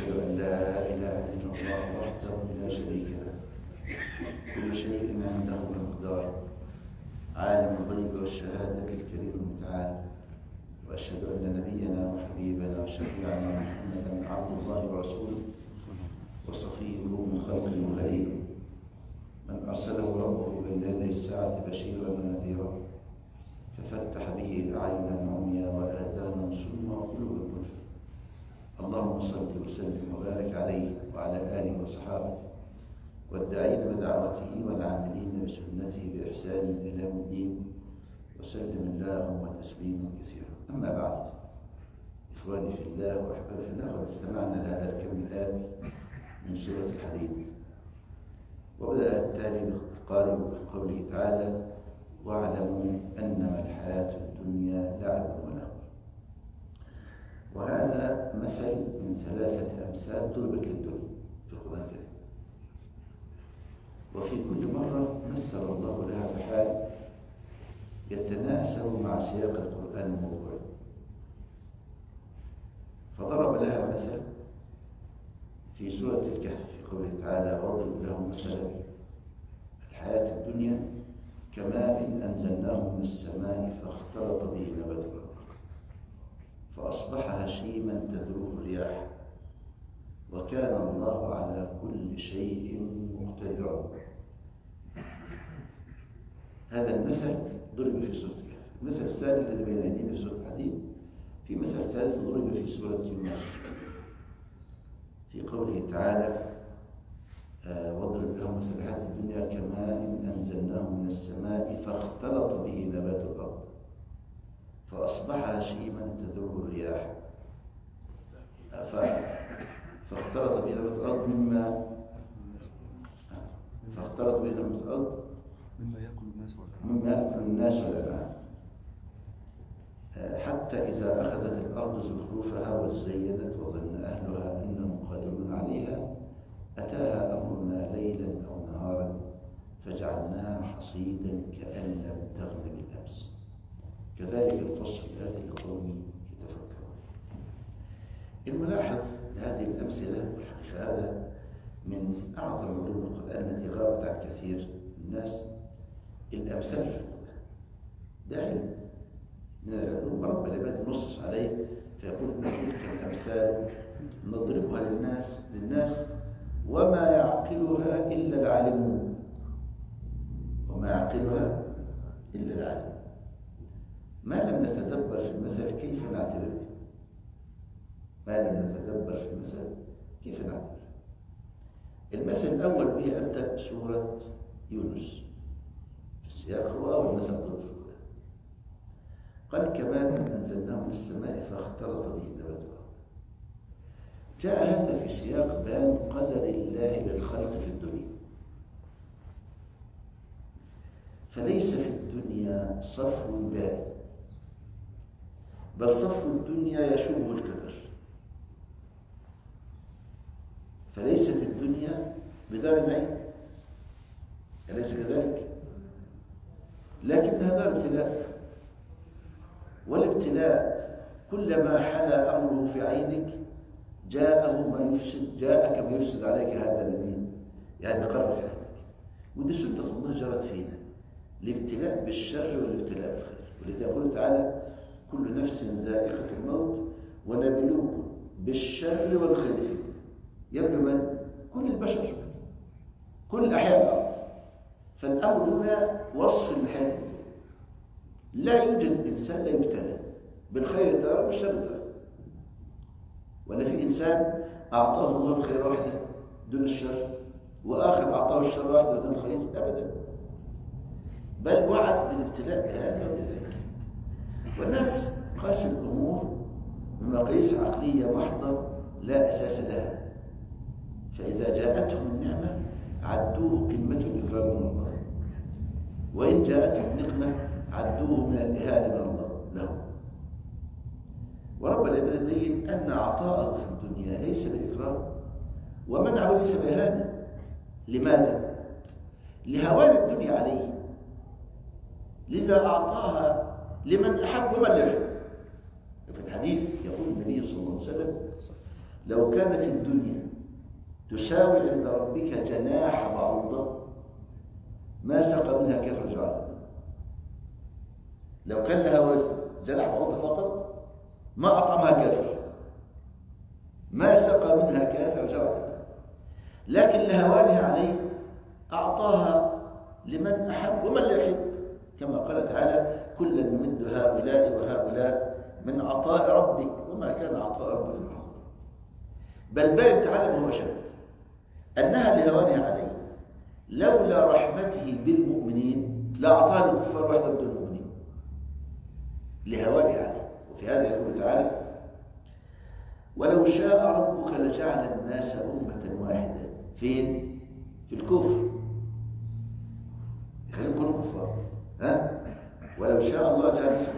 وأشهد أن لا إله إلا الله وحده لا شريك له كل شيء عنده مقدار عالم الغيب والشهادة الكريم المتعال وأشهد أن نبينا وحبيبنا وشفيعنا محمدا عبد الله ورسوله وصفيه من خلقه وخليله من أرسله ربه بين يدي الساعة بشيرا ونذيرا ففتح به أعينا عميا وآذانا صما وقلوبا كفر اللهم صل وسلم وبارك عليه وعلى آله وصحابه والداعين بدعوته والعاملين بسنته بإحسان إلى يوم الدين وسلم اللهم تسليما كثيرا أما بعد إخواني في الله وأحبابي في الله قد استمعنا لهذا الكم الآن من سورة الحديد وبدأ التالي بالقارئ بقوله تعالى واعلموا أنما الحياة الدنيا لعب ولهو وهذا مثل من ثلاثة أمثال ضربت للدنيا في القرآن الكريم وفي كل مرة مثل الله لها بحال يتناسب مع سياق القرآن الموضوعي فضرب لها مثل في سورة الكهف في قوله تعالى واضرب لهم مثلا الحياة الدنيا كماء أنزلناه من السماء فاختلط به نبات الأرض فأصبح هشيما تذروه الرياح وكان الله على كل شيء مقتدرا هذا المثل ضرب في سورة الكهف المثل الثاني الذي بين أيدينا في سورة الحديد في مثل ثالث ضرب في سورة يونس في قوله تعالى آه واضرب لهم مثل الحياة الدنيا كماء أنزلناه من السماء فاختلط به نبات الأرض فأصبح هشيما تذروه الرياح آه فاختلط به نبات الأرض مما فاختلط به نبات الأرض مما يأكل الناس مما يأكل الناس والأنعام حتى إذا أخذت الأرض زخرفها وزينت وظن أهلها أنهم قادرون عليها أتاها أمرنا ليلا أو نهارا فجعلناها حصيدا كأن لم تغن بالأمس كذلك نقص الآيات لقوم يتفكرون الملاحظ لهذه الأمثلة والحقيقة هذا من أعظم علوم القرآن التي غابت عن كثير من الناس الأمثال في القرآن ده علم من العلوم رب العباد نص عليه فيقول تلك الأمثال نضربها للناس للناس وما يعقلها إلا العالمون وما يعقلها إلا العالم ما لم نتدبر في المثل كيف نعتبر به ما لم نتدبر في المثل كيف نعتبر المثل الأول به أبدأ سورة يونس السياق هو أول مثل ضرب قال كمان أنزلناه من السماء فاختلط به نبات الأرض جاء هذا في سياق بيان قدر الله للخلق في الدنيا فليس في الدنيا صفو دائم بل صفو الدنيا يشوبه الكدر فليست الدنيا بدار العين أليس كذلك؟ لكنها دار ابتلاء والابتلاء كلما حلا أمره في عينك جاءه ما يفسد جاءك ما يفسد عليك هذا الذي يعني قرر في عينك ودي سنة الله جرت فينا الابتلاء بالشر والابتلاء بالخير ولذا يقول تعالى كل نفس ذائقة الموت ونبلوكم بالشر والخير يبدو من كل البشر كل أحياء الأرض فالأمر هنا وصف الحياة لا يوجد إنسان لا يبتلى بالخير ترى والشر ترى ولا في إنسان أعطاه الله الخير واحدة دون الشر وآخر أعطاه الشر واحدة دون الخير أبدا بل وعد بالابتلاء بهذا وبذلك والناس قاس الأمور بمقاييس عقلية محضة لا أساس لها فإذا جاءتهم النعمة عدوه قمة الإكرام من الله وإن جاءتهم نقمة عدوه من الإهانة من الله له ورب العباد يبين أن عطاءه في الدنيا ليس بإكرام ومنعه ليس بإهانة لماذا؟ لهوان الدنيا عليه لذا أعطاها لمن أحب ومن لا يحب في الحديث يقول النبي صلى الله عليه وسلم لو كانت الدنيا تساوي عند ربك جناح بعوضة ما سقى منها كافر جعل لو كان لها وزن جناح بعوضة فقط ما أطعمها كافر ما سقى منها كافر جعل لكن لهوانها عليه أعطاها لمن أحب ومن لا يحب كما قال تعالى كلا نمد هؤلاء وهؤلاء من عطاء ربك وما كان عطاء ربك محظورا بل باين تعالى ما هو شد أنها لهوانها عليه لولا رحمته بالمؤمنين لأعطاها الكفار وحده بدون المؤمنين لهوانها عليه وفي هذا يقول تعالى ولو شاء ربك لجعل الناس أمة واحدة فين؟ في الكفر خلينا نكون كفار ها؟ ولو شاء الله جعل الناس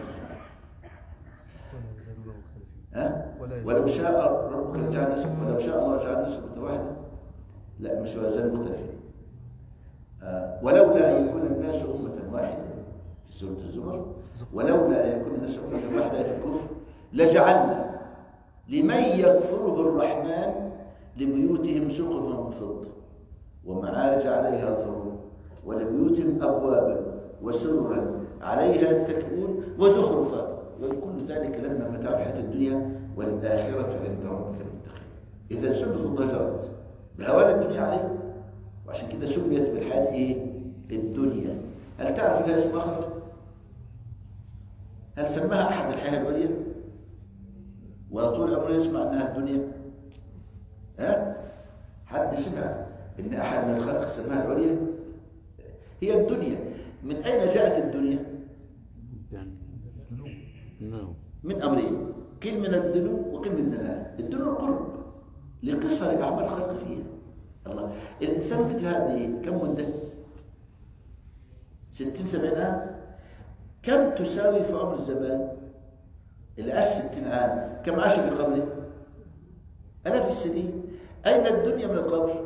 ها؟ ولو شاء ربك لجعل الناس ولو شاء الله جعل الناس أمة واحدة لا مش وزن مختلفين آه ولولا أن يكون الناس أمة واحدة في سورة الزمر ولولا أن يكون الناس أمة واحدة في الكفر لجعلنا لمن يغفره الرحمن لبيوتهم سقفا من فضة ومعارج عليها ظهور ولبيوتهم أبوابا وسررا عليها تكون وزخرفا وكل ذلك لما متاع الحياة الدنيا والآخرة عند ربك المتقين إذا سنة الله جرت بهوان الدنيا عليه وعشان كده سميت بالحياة ايه الدنيا هل تعرف لها اسم اخر هل سماها احد الحياة العليا وطول عمره يسمع انها الدنيا ها حد سمع ان احد من الخلق سماها العليا هي الدنيا من اين جاءت الدنيا من امرين قيل من الدنو وقيل من الدناء الدنو القرب لقصر اعمال الخلق فيها الله الإنسان في هذه كم مدة؟ ستين سبعين عام كم تساوي في عمر الزمان؟ العاش ستين عام كم عاش في قبره؟ آلاف السنين أين الدنيا من القبر؟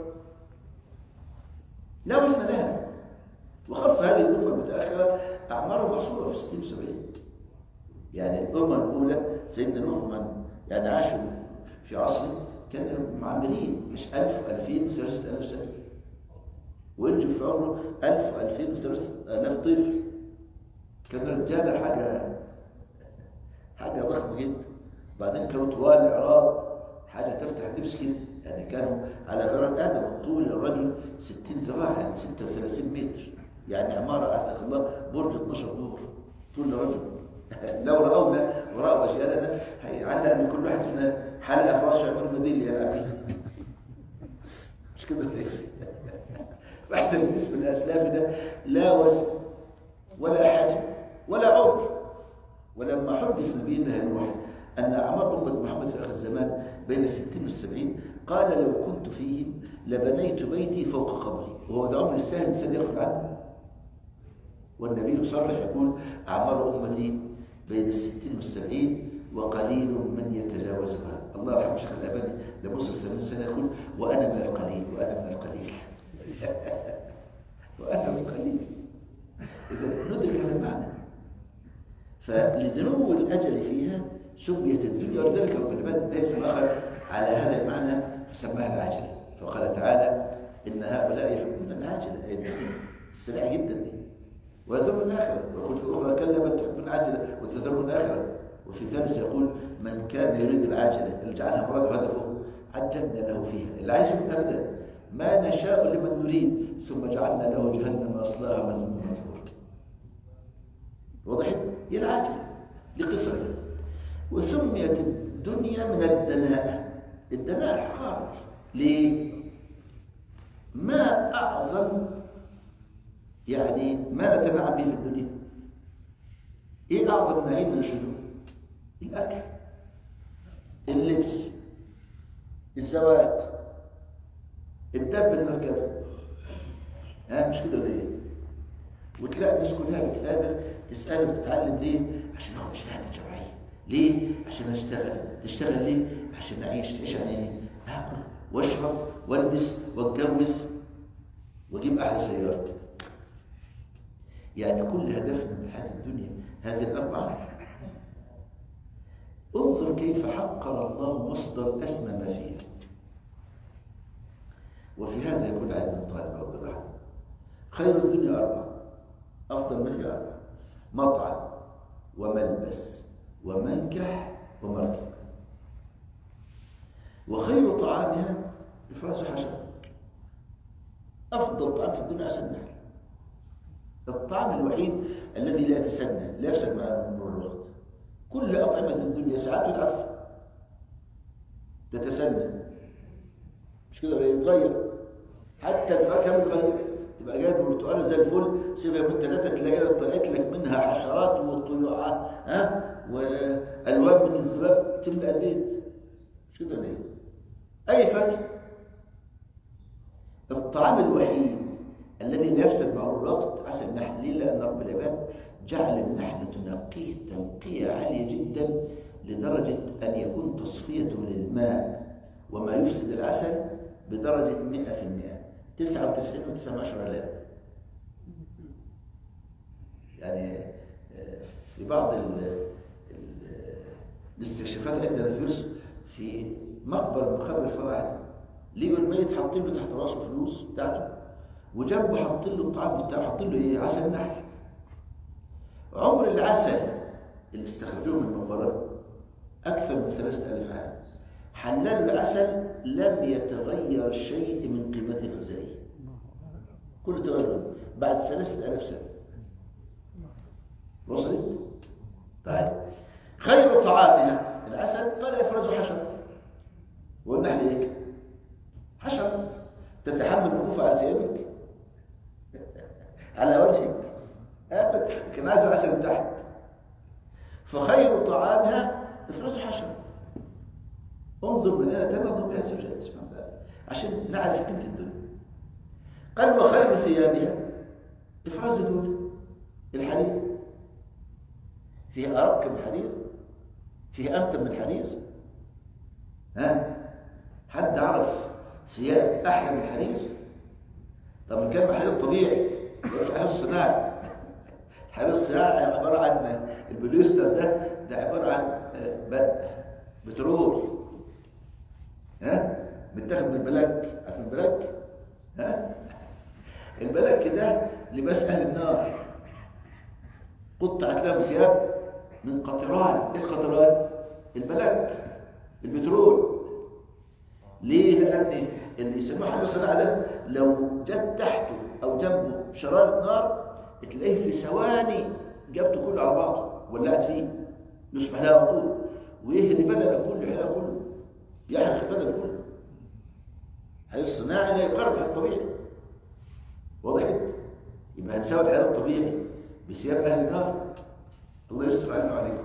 لا وزن لها وخاصة هذه الأمة المتأخرة أعمارها محصورة في ستين وسبعين يعني الأمة الأولى سيدنا نوح من يعني عاشوا في عصر كانوا معمرين مش ألف وألفين وثلاثة ألاف سنة وينجوا في عمره ألف وألفين وثلاثة ألاف طفل كانوا رجالة حاجة حاجة ضخمة جدا بعدين كانوا طوال الإعراب حاجة تفتح نفس كده يعني كانوا على غير آدم طول الرجل 60 ذراع يعني 36 متر يعني عمارة أعزك الله برج 12 دور طول الرجل لو رأونا ورأوا أشياءنا هيعلق أن كل واحد فينا حلقة في رأسه يعمل مديل يا أبي مش كده ليه واحد بالنسبة للأسلاف ده لا وزن ولا حاجة ولا عمر ولما حدث نبينا نوح أن أعمار أمة محمد في آخر الزمان بين الستين والسبعين قال لو كنت فيهم لبنيت بيتي فوق قبري وهو ده عمر السهل الإنسان ياخد عنه والنبي صرح يقول أعمار أمتي بين الستين والسبعين وقليل من يتجاوزها الله يرحمه شيخ الأباني لمصر 80 سنة يقول وأنا من القليل وأنا من القليل وأنا من القليل إذا ندرك هذا المعنى فلدنو الأجل فيها سميت الدنيا ولذلك رب العباد ليس الآخر على هذا المعنى فسماها العاجل فقال تعالى إن هؤلاء يحبون العاجلة أي السريع جدا دي ويذرون الآخرة ويقول في أخرى كلا بل تحبون العاجلة وتذرون الآخرة وفي ثالث يقول من كان يريد العاجلة اللي جعلها مراد هدفه عجلنا له فيها العاجل أبدا ما نشاء لمن نريد ثم جعلنا له جهنم أصلاها مذموم مذكور وضحت هي العاجلة لقصرها وسميت الدنيا من الدناء الدناء الحقائق ليه ما أعظم يعني ما نتنعم به في الدنيا ايه اعظم نعيم من شنو الاكل اللبس الزواج الدب المركبه ها مش كده ليه وتلاقي الناس كلها بتقابل تساله بتتعلم ليه عشان اخد شهاده جامعيه ليه عشان اشتغل تشتغل ليه عشان اعيش تعيش يعني ايه اكل واشرب والبس واتجوز واجيب احلى سيارتي يعني كل هدفنا من حياة الدنيا هذه الأربعة انظر كيف حقر الله مصدر أسمى ما فيها وفي هذا يكون علم طالب رب العالمين خير الدنيا أربعة أفضل من هي أربعة مطعم وملبس ومنكح ومركب وخير طعامها إفراز حشر أفضل طعام في الدنيا عسل النحل الطعام الوحيد الذي لا يتسنى لا يفسد مع مرور الوقت كل أطعمة الدنيا ساعات تتعفن تتسنى مش كده ولا يتغير حتى الفاكهه بتتغير تبقى جايب برتقاله زي الفل سيبها من ثلاثه تلاقيها طلعت لك منها حشرات وطيوع ها والوان من الذباب تملى البيت مش كده ولا ايه؟ اي فاكهه الطعام الوحيد الذي لا يفسد مع الوقت عسل النحل ليه؟ لان رب العباد جعل النحل تنقيه تنقيه عاليه جدا لدرجة أن يكون تصفيته للماء وما يفسد العسل بدرجة 100% 99 و19 لا يعني في بعض ال ال الاستكشافات عندنا في مصر في مقبرة مقابر الفراعنة لقوا الميت حاطين له تحت راسه فلوس بتاعته وجنبه حاطين له الطعام بتاعه حاطين له ايه عسل نحل عمر العسل اللي استخرجوه من المقبرات أكثر من ثلاثة ألف عام حلال العسل لم يتغير شيء من قيمته الغذائية كل تغير بعد ثلاثة ألف سنة وصلت؟ طيب خير طعامها العسل قال يفرز حشر والنحل ايه؟ حشر تتحمل وقوف على ثيابك على وجهك ابدا كان عايز عسل تحت فخير طعامها افراز حشر انظر من هنا تنظر بها سجاد سبحانه وتعالى عشان نعرف قيمه الدنيا قال وخير ثيابها افراز دود الحرير فيه ارق من الحرير فيه امتن من الحرير ها حد عرف ثياب احلى من الحرير طب كان الحرير طبيعي الحرير صناعي الحرير الصناعي عباره عن البوليستر ده ده عباره عن بترول ها متاخد من البلاك عارف البلاك ها البلاك ده لباس اهل النار قطعت له ثياب من قطران ايه القطران البلاك البترول ليه لان اللي يسموه حاجه صناعه ده لو جت تحته او جنبه شراره نار تلاقيه في ثواني جابته كله على بعضه ولعت فيه يصبح لها وقود وايه اللي بلد كله يحرق كله يحرق البلد كله هي الصناعي لا يقارب الطبيعي واضح يبقى هنساوي الحياه الطبيعي بثياب اهل النار الله يستر علينا وعليكم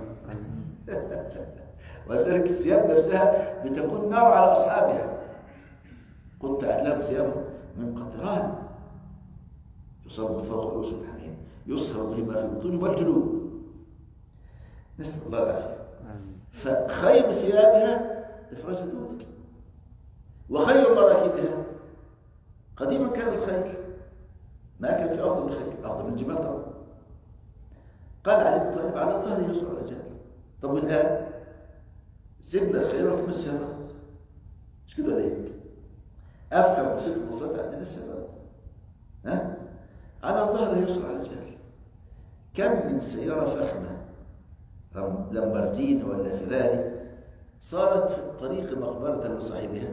وذلك الثياب نفسها بتكون نار على اصحابها قطعت لهم ثيابهم من قطران يصاب من فوق رؤوس الحميم يصهر به ما في البطون والجلود نسال الله العافيه فخير ثيابها افراز الدود وخير مراكبها قديما كان الخير ما كان في افضل الخير افضل من الجمال طبعا قال علي بن طالب على ظهره يسرع الرجال طب والان سيبنا الخير وفي السماء مش كده ليه افهم وصدق وصدق عندنا السماء ها على ظهره يسرع الرجال كم من سياره فخمه لامبرجين ولا فيراري صارت في الطريق مقبرة لصاحبها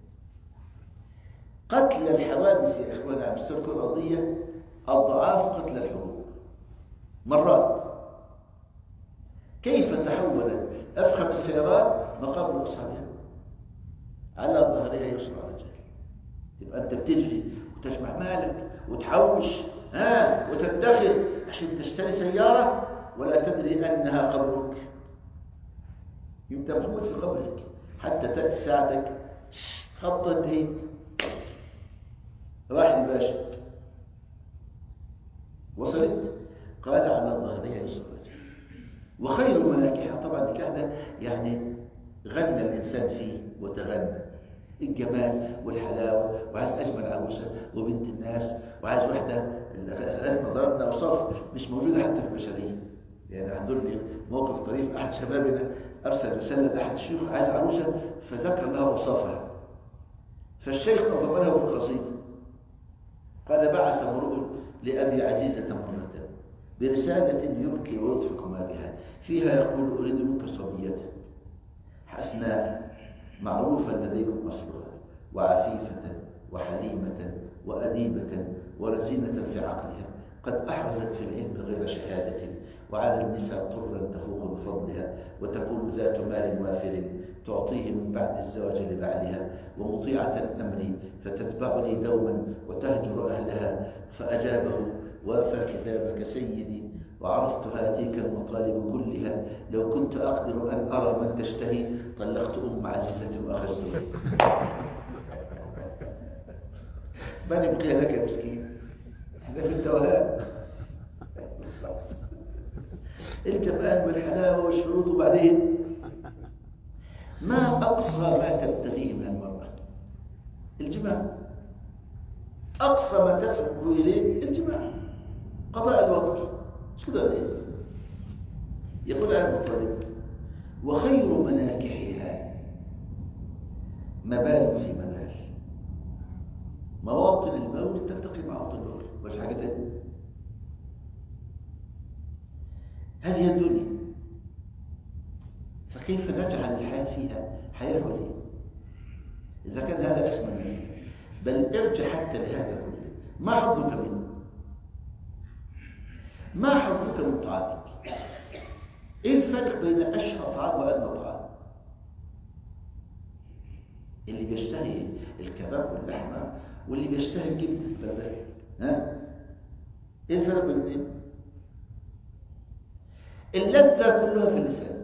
قتل الحوادث يا إخوان على مستوى الكرة الأرضية أضعاف قتل الحروب مرات كيف تحولت أفخم السيارات مقابر أصحابها على ظهرها يسرع الرجال يبقى أنت بتلفي وتجمع مالك وتحوش ها وتدخر عشان تشتري سيارة ولا تدري أنها قبرك يبقى محمود في قبرك حتى تأتي ساعتك خطة انتهيت راح الباشا وصلت قال على ظهرها يسرج وخير مناكحها طبعا النكاح ده يعني غنى الإنسان فيه وتغنى الجمال والحلاوة وعايز أجمل عروسة وبنت الناس وعايز واحدة لازم ضربنا أوصاف مش موجودة حتى في البشرية يعني حضرني موقف طريف أحد شبابنا أرسل رسالة لأحد الشيوخ عايز عروسة فذكر لها أوصافها فالشيخ نظم له القصيدة قال بعث امرؤ لأبي عزيزة مرة برسالة يبكي ويطفق ما بها فيها يقول أريد منك صبية حسناء معروفا لديكم أصلها وعفيفة وحليمة وأديبة ورزينة في عقلها قد أحرزت في العلم غير شهادة وعلى النساء طرا تفوق بفضلها وتكون ذات مال وافر تعطيه من بعد الزواج لبعلها ومطيعة الأمر فتتبعني دوما وتهجر أهلها فأجابه وافى كتابك سيدي وعرفت هاتيك المطالب كلها لو كنت أقدر أن أرى من تشتهي طلقت أم عزيزة وأخذتها من يبقي لك يا مسكين ده في التوهان الجمال والحلاوة والشروط وبعدين ما أقصى ما تبتغيه من المرأة الجماع أقصى ما تسبق إليه الجماع قضاء الوقت شو ده ليه يقول عن المطلب وخير مناكحها مبال في مبال مواطن المول تلتقي مواطن المول مش حاجة تانية هذه الدنيا فكيف نجعل الحياة فيها حياة وليه إذا كان هذا أسمى منه بل ارجع حتى لهذا كله ما حظك منه ما حظك من طعامك ايه الفرق بين اشهى طعام وادنى طعام اللي بيشتهي الكباب واللحمه واللي بيشتهي الجبن ها ايه الفرق بين الاثنين اللذه كلها في اللسان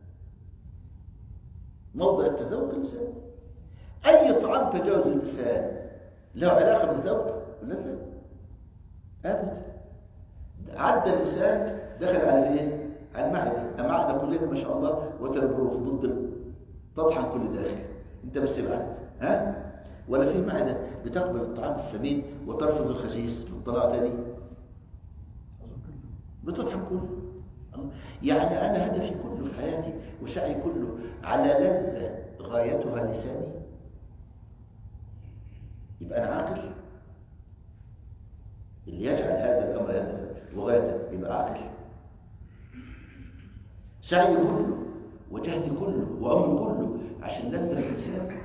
موضع التذوق اللسان اي طعام تجاوز اللسان له علاقه بالذوق واللذه ابدا عدى اللسان دخل على ايه على المعده المعده كلنا ما شاء الله وتربروف ضد تطحن كل داخل انت بس ابعد ها ولا في معده بتقبل الطعام السمين وترفض الخسيس طلع تاني بتطحن كله يعني انا هدفي كله في حياتي وسعي كله على لذه غايتها لساني يبقى انا عاقل اللي يجعل هذا الامر هدفا وغاية يبقى عاقل سعي كله وجهدي كله وأمر كله عشان لذة الإنسان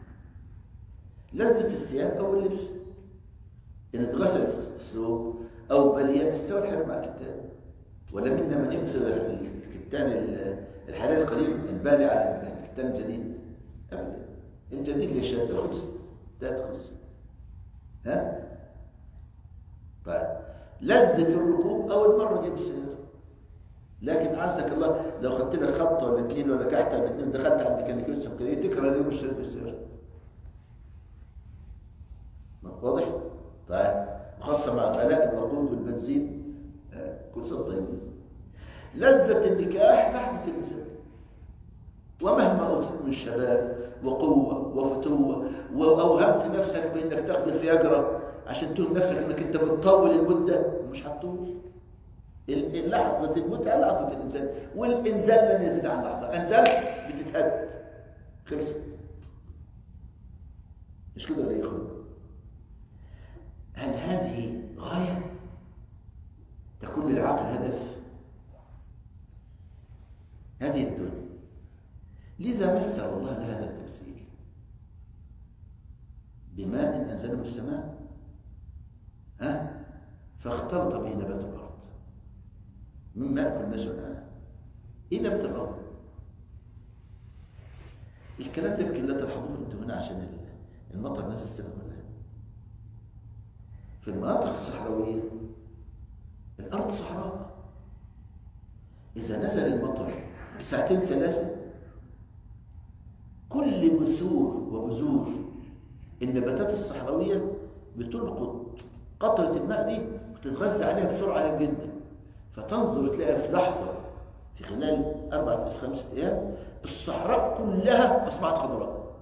لذة الثياب أو اللبس إن اتغسل الثوب أو بلية استوى الحال مع الكتاب ولا منا من يكسر الكتان الحلال القليل البالي على الكتان الجديد أبدا الجديد ليش تأخذ تأخذ ها طيب لذة الركوب أول مرة جيب السيارة لكن عزك الله لو خدت لك خبطة ولا اثنين ولا كحتة ولا اثنين دخلت عند ميكانيكية السكرية تكره اليوم اشتريت السيارة واضح؟ طيب خاصة مع غلاء الوقود والبنزين آه. كل سنة طيبين لذة النكاح لحظة الإنسان ومهما أوتيت من شباب وقوة وفتوة وأوهمت نفسك بأنك تاخذ الفياجرا عشان تقول نفسك انك انت بتطول المدة مش هتطول لحظة المتعة لحظة الإنسان والإنزال لن يزيد عن لحظة أنزل بتتهد خلص مش كده ولا يخرج هل هذه غاية تكون للعقل هدف هذه الدنيا لذا مثل الله لهذا التمثيل بماء أنزله من السماء ها فاختلط به نبات الارض مما ياكل الناس الان ايه نبات الارض الكلام ده يمكن لا تلاحظوه انتوا هنا عشان المطر نازل السنه كلها في المناطق الصحراويه الارض صحراء اذا نزل المطر ساعتين ثلاثه كل بثور وبذور النباتات الصحراويه بتلقط قطرة الماء دي بتتغذى عليها بسرعة جدا فتنظر تلاقيها في لحظة في خلال أربعة إلى خمسة أيام الصحراء كلها أصبحت خضراء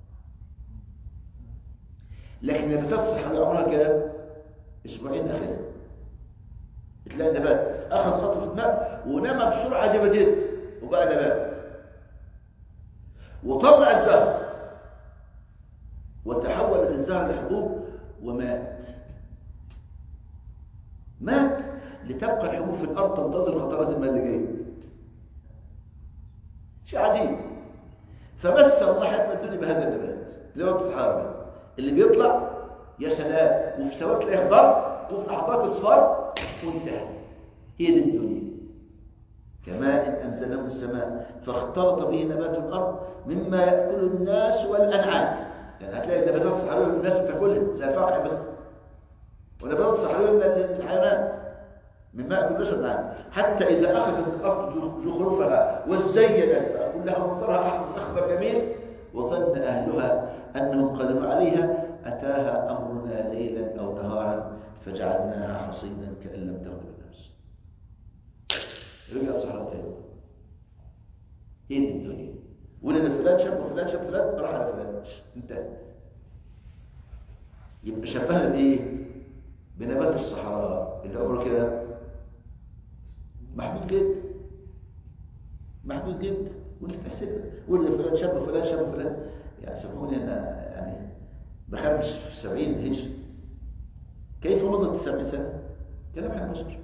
لكن النباتات الصحراوية عمرها كده أسبوعين أخيرا تلاقي النبات أخذ قطرة ماء ونام بسرعة عجيبة جدا وبقى نبات وطلع الزهر وتحولت الزهرة لحبوب ومات مات لتبقى الحبوب في الأرض تنتظر خطرات الماء اللي جايه شيء عجيب فمثل الله حياتنا الدنيا بهذا النبات زي وقت الصحابة اللي بيطلع يا سلام وفي سواد تلاقيه خضار وفي لحظات اصفار وانتهى هي دي الدنيا كماء أنزله من السماء فاختلط به نبات الأرض مما يأكل الناس والأنعام يعني هتلاقي النباتات الصحراوية الناس بتاكلها زي الفاقع بس ونباتات الصحراوية للحيوانات مما يأكل الناس والأنعام حتى إذا أخذت الأرض زخرفها وزينت كلها منظرها أخضر جميل وظن أهلها أنهم قدروا عليها أتاها أمرنا ليلا أو نهارا فجعلناها حصيدا كأن لم تغن بالناس رجع صحراء تاني هي دي الدنيا ولد فلان شاب وفلان شاب فلان راح على فلان انتهى يبقى شبهنا بايه بنبات الصحراء اللي عمره كده محدود جدا محدود جدا وانت تحسب ولد فلان شاب وفلان شاب وفلان يعني سامحوني انا يعني بخمس في سبعين هجري كيف مضت السبعين سنة؟ كلام حق بشر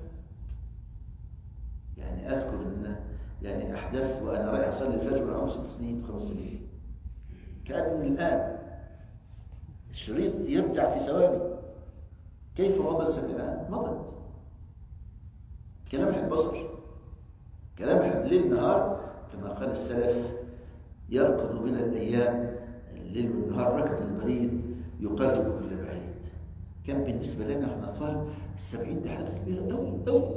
يعني أذكر أن يعني أحداث وأنا رايح أصلي الفجر عمر ست سنين خمس سنين كان من الآن الشريط يرجع في ثواني كيف مضت السبعين الآن؟ مضت كلام حق بصر كلام حق ليل نهار كما قال السلف يركض بنا الأيام الليل والنهار ركض البريد يقارب كل بعيد كان بالنسبة لنا احنا أطفال السبعين ده حاجة كبيرة أوي أوي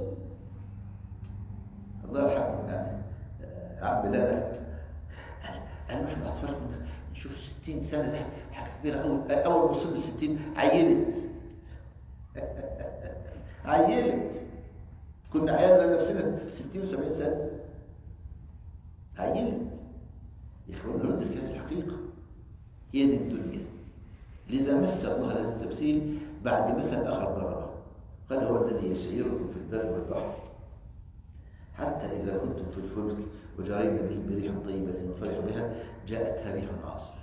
الله يرحمه يعني عم بلال قال احنا أطفال كنا نشوف 60 سنة ده حاجة كبيرة أوي أول ما وصلنا 60 عيلت عيلت كنا عيالنا نفسنا 60 و70 سنة عيلت يا اخوانا نرد كانت الحقيقة هي دي الدنيا لذا مثل الله هذا التمثيل بعد مثل آخر ضربه قال هو الذي يسيركم في البر والبحر حتى إذا كنتم في الفلك وجرينا بهم بريح طيبة وفرح بها جاءتها ريح عاصف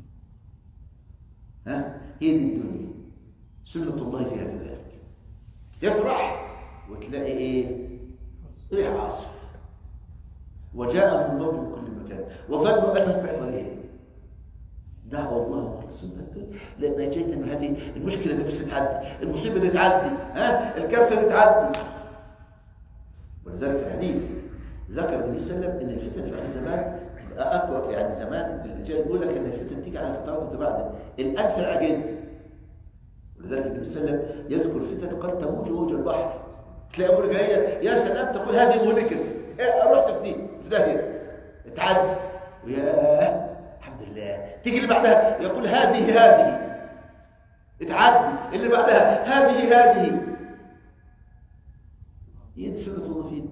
ها هي دي الدنيا سنة الله فيها كذلك يفرح وتلاقي ايه ريح عاصف وجاءهم الموت من كل مكان وظنوا انهم بحضرهم دعوة الله مخلصين لأن جيت من هذه المشكلة اللي بس تعدي المصيبة اللي تعدي ها الكارثة اللي تعدي ولذلك في الحديث ذكر النبي صلى الله عليه وسلم ان الفتن في عهد زمان اكبر يعني زمان الرجال بيقول لك ان الفتن تيجي على فترات متباعده الان سريعه جدا ولذلك النبي صلى الله عليه وسلم يذكر الفتن قال تموج موج البحر تلاقي امور جايه يا سلام تقول هذه مهلكه إيه رحت في دي في داهيه تعدي ويا الحمد لله تيجي اللي بعدها يقول هذه هذه اتعدي اللي بعدها هذه هذه هي دي سنة الله فينا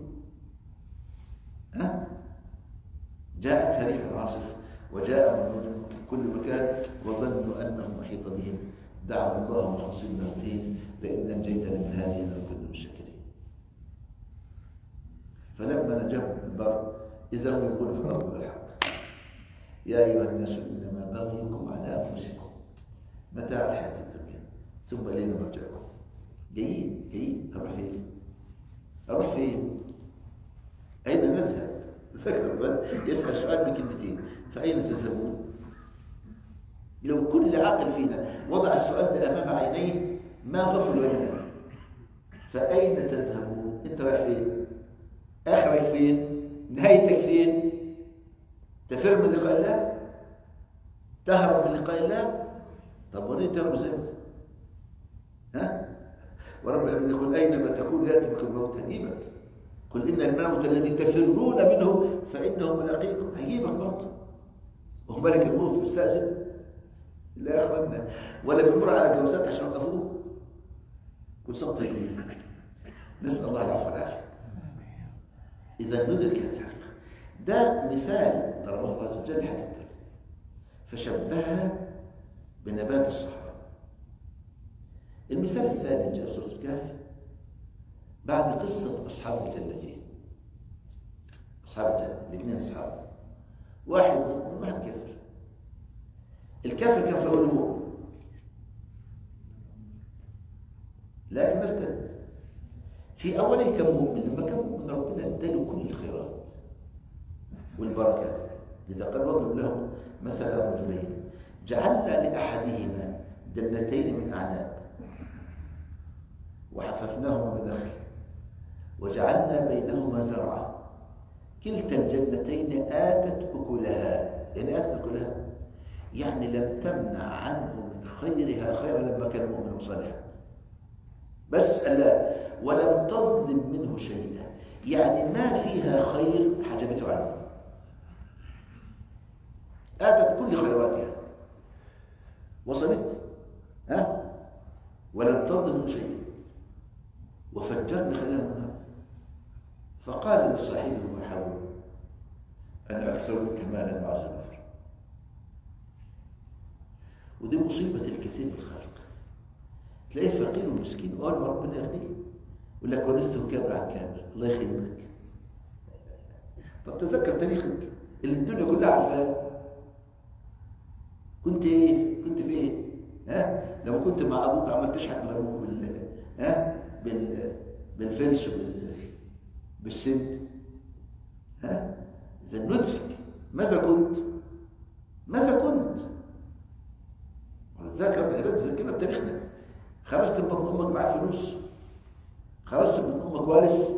ها جاءت ريح عاصف وجاء من كل مكان وظنوا انه محيط بهم دعوا الله مخلصين له الدين لئن انجيتنا من هذه لنكون من الشاكرين فلما نجاهم من البر اذا هم يقولون في الارض بالحق يا ايها الناس انما بغيكم على انفسكم متاع الحياه الدنيا ثم الينا مرجعكم جايين جايين اروح فين اروح فين اين نذهب الفكر يسال سؤال بكلمتين فاين تذهبون لو كل عاقل فينا وضع السؤال ده امام عينيه ما غفل ولا فاين تذهبون انت رايح فين اخرك فين نهايتك فين تفر من لقاء الله تهرب من لقاء الله طب وليه تهرب ازاي ها ورب العالمين يقول اينما تكون ياتي بك الموت هجيبك قل ان الموت الذي تفرون منه فانه ملاقيكم هيجيبك موت وهو ملك الموت مستاذن لا يا اخوانا ولا بيمر على جوازات عشان يوقفوه كل سنه طيبين نسال الله العفو والعافيه اذا ندرك هذه الحقيقه ده مثال ضربه الله عز وجل حديث فشبهها بنبات الصحراء المثال الثاني جاء سوره الكهف بعد قصه اصحاب الجنتين اصحاب الجنه الاثنين اصحاب واحد واحد كافر الكافر كان في علوم لكن مثلا في أوله كان مؤمن لما كان مؤمن ربنا اداله كل الخيرات والبركات لذا قال واضرب لهم مثلا رجلين جعلنا لأحدهما جنتين من أعناب وحففناهما بنخل وجعلنا بينهما زرعا كلتا الجنتين آتت أكلها يعني آتت أكلها يعني لم تمنع عنه من خيرها خيرا لما كان مؤمن صالحا بس ألا ولم تظلم منه شيئا يعني ما فيها خير حجبته عنه آتت كل خيراتها وصلت ها ولم تظلم شيئا وفجرنا خلال النهار فقال لصاحبه وحاول أنا أكثر منك مالا مع زنفر ودي مصيبة الكثير من الخلق تلاقيه فقير ومسكين أول ما ربنا يغنيه يقول لك ونسته كابر عن كامل الله يخدمك طب تذكر تاريخك اللي الدنيا كلها عارفاه كنت ايه كنت في ايه ها لما كنت مع ابوك عمال تشحت مع ابوك بال ها بال بالفلس وبال بالسد ها اذا ندرك ماذا كنت ماذا كنت ولذلك العباد زي كده بتاريخنا خرجت من بطن امك معاك فلوس خرجت من امك وارث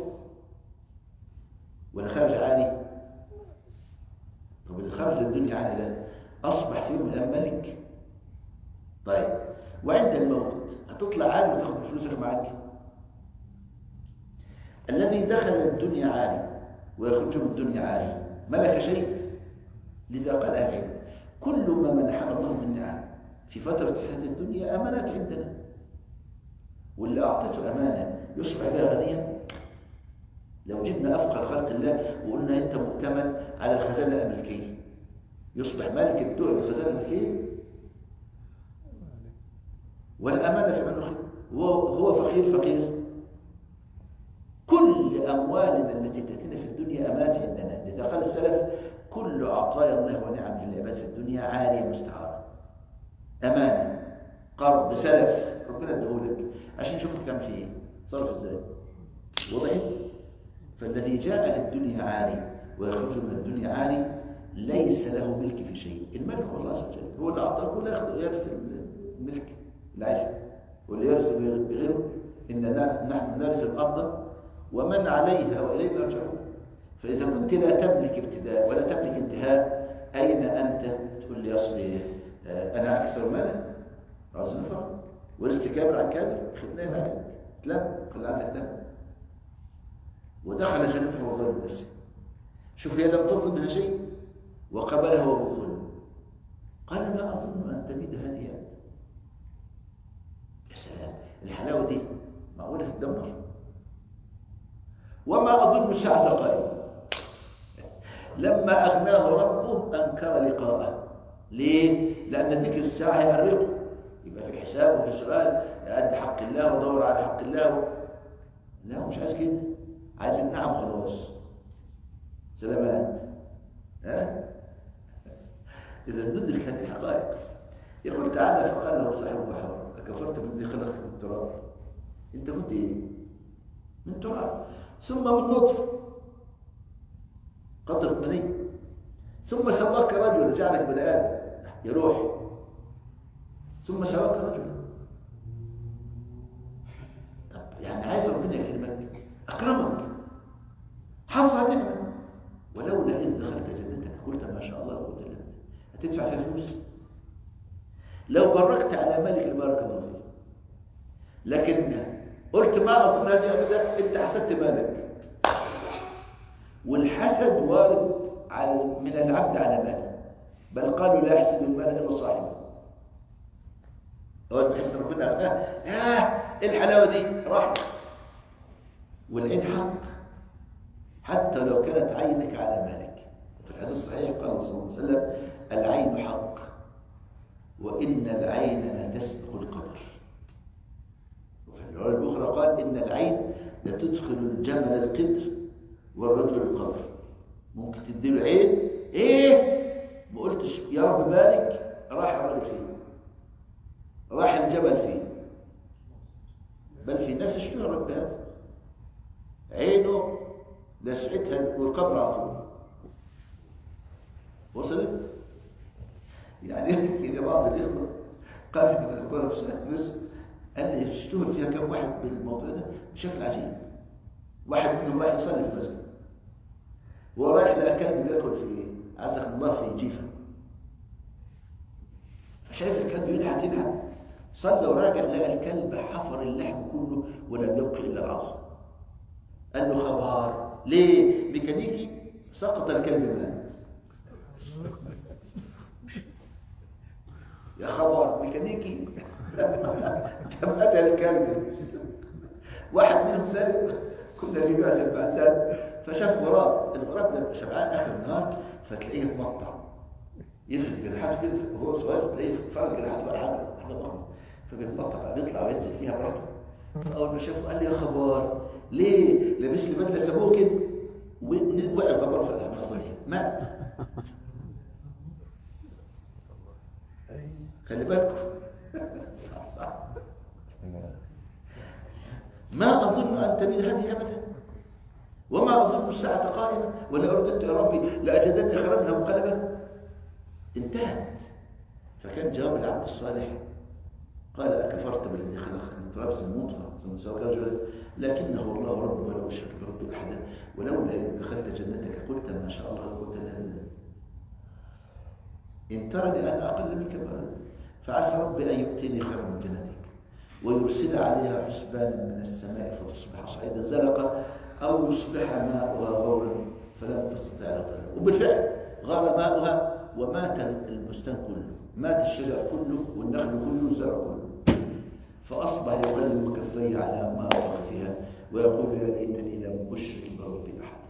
ولا خارج عالي طب اللي خرج الدنيا عالي ده اصبح في يوم من الايام ملك طيب وعند الموت هتطلع عالي وتاخد فلوسك معاك الذي دخل الدنيا عالي ويخرج من الدنيا عالي ملك شيء لذا قال أهل كل ما منحنا الله من نعم في فترة حياة الدنيا أمانات عندنا واللي أعطيته أمانة يصبح بها غنيا لو جبنا أفقر خلق الله وقلنا أنت مؤتمن على الخزانة الأمريكية يصبح مالك الدول الخزانة الأمريكية والأمانة في منه خير هو هو فقير فقير كل أموالنا التي تأتينا في الدنيا أمانات عندنا لذا قال السلف كل عطايا الله ونعم للعباد في الدنيا عالية مستعارة أمانة قرض سلف ربنا ادهولك عشان نشوف كم فيه صرف ازاي وضعي فالذي جاء للدنيا عالي ويخرج من الدنيا عالي ليس له ملك في شيء الملك هو الله عز وجل هو اللي أعطاه كل ياخذ يرث الملك العيش واللي يرث بغيره إن نحن نرث الأرض ومن عليها وإليه يرجعون فإذا كنت لا تملك ابتداء ولا تملك انتهاء أين أنت تقول لي أصلي أنا أكثر مالا عاوز نفع ولست كامل عن كامل خدناه لك تلم قل عنك تلم ودخل جنته وظلم نفسه شوف هي لم تظلم منها شيء وقبلها وهو ظلم قال ما أظن أن تميد هذه يا سلام الحلاوة دي معقولة تدمر وما أظن الساعة قائمة لما أغناه ربه أنكر لقاءه ليه؟ لأن ذكر الساعة يعرقه يبقى في حساب وفي سؤال أدي حق الله ودور على حق الله لا هو مش عايز كده عايز النعم خلاص سلامات ها إذا ندرك هذه الحقائق يقول تعالى فقال له صاحب البحر أكفرت بالذي خلقك من التراب أنت كنت إيه؟ من تراب ثم من نطف قطرة مني ثم سواك رجل جعلك بني آدم يروح ثم سواك رجل طب يعني عايز ربنا يكرمك أكرمك حافظ على نعمة ولولا إذ دخلت جنتك قلت ما شاء الله قلت لك هتدفع فيها فلوس لو بركت على ملك البركة الله فيه لكن قلت ما أظن هذه أبدا أنت حسدت مالك والحسد وارد على من العبد على ماله بل قالوا لا يحسد المال إلا صاحبه أول ما يحس ربنا أغناه آه الحلاوة دي راحت والعين حق حتى لو كانت عينك على مالك في الحديث الصحيح قال صلى الله عليه وسلم العين حق وإن العين لا تسبق القدر وفي الرواية الأخرى قال إن العين لتدخل الجمل القدر والرجل القبر ممكن تديله عين ايه ما قلتش يا رب بارك راح الرجل فيه راح الجبل فيه بل في ناس اشتهرت بهذا عينه لسعتها والقبر على طول وصلت يعني كده بعض الاخوه قال لي من الكوره في سنه بس قال لي اشتهر فيها كم واحد بالموضوع ده بشكل عجيب واحد منهم رايح يصلي في المسجد وهو رايح لقى كلب بياكل في عزك الله في جيفه فشايف الكلب ينحت ينحت صلى وراجع لقى الكلب حفر اللحم كله ولم يبقي الا العظم قال له خبر ليه ميكانيكي سقط الكلب مات يا خبر ميكانيكي تمت الكلب واحد منهم سالم كنا في بيع البعثات فشاف غراب الغراب ده شبعان اخر النهار فتلاقيه مقطع يفرد جناحاته كده وهو صغير تلاقيه فرد جناحاته بقى حاجه حاجه ضخمه فبيتبطع بيطلع وينزل فيها براحته اول ما شافه قال لي يا خبر ليه لابس لي بدله سموكن ووقع ضبر في الخطيه مات خلي بالكم ما أظن أن تميل هذه أبدا وما أظن الساعة قائمة ولا أردت يا ربي لأجدن خيرا منقلبا انتهت فكان جواب العبد الصالح قال أكفرت بالذي خلقك من تراب ثم نطفة ثم سواك رجلا لكنه الله رب ولا أشرك برب أحدا ولولا إذ دخلت جنتك قلت ما شاء الله قلت لا إن ترني أنا أقل منك مالا فعسى ربي أن يؤتيني خيرا من جنتك ويرسل عليها حسبانا من السماء فتصبح صعيدا زلقا أو يصبح ماؤها غورا فلن تستطيع لها وبالفعل غار ماؤها ومات البستان كله مات الشجر كله والنخل كله والزرع كله فأصبح يغلب كفيه على ما وقع فيها ويقول يا ليتني لم أشرك بربي أحد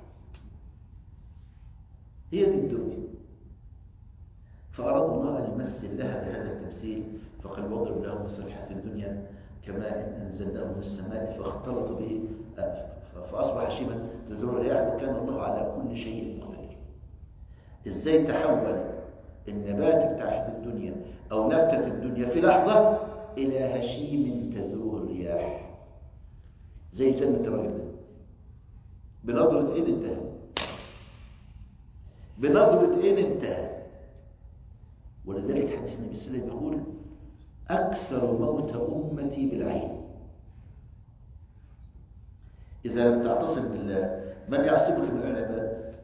هي دي الدنيا فأراد الله أن يمثل لها بهذا التمثيل فقال واضرب لهم مثل الحياة الدنيا كماء أنزلناه من السماء فاختلط به فأصبح شبا تزور الرياح وكان الله على كل شيء قدير إزاي تحول النبات بتاع الدنيا أو نبتة الدنيا في لحظة إلى هشيم تزور الرياح زي جنة الرجل بنظرة إيه انتهى بنظرة إيه انتهى ولذلك حديث النبي صلى الله عليه وسلم يقول أكثر موت أمتي بالعين إذا لم تعتصم بالله من يعصمك من العباد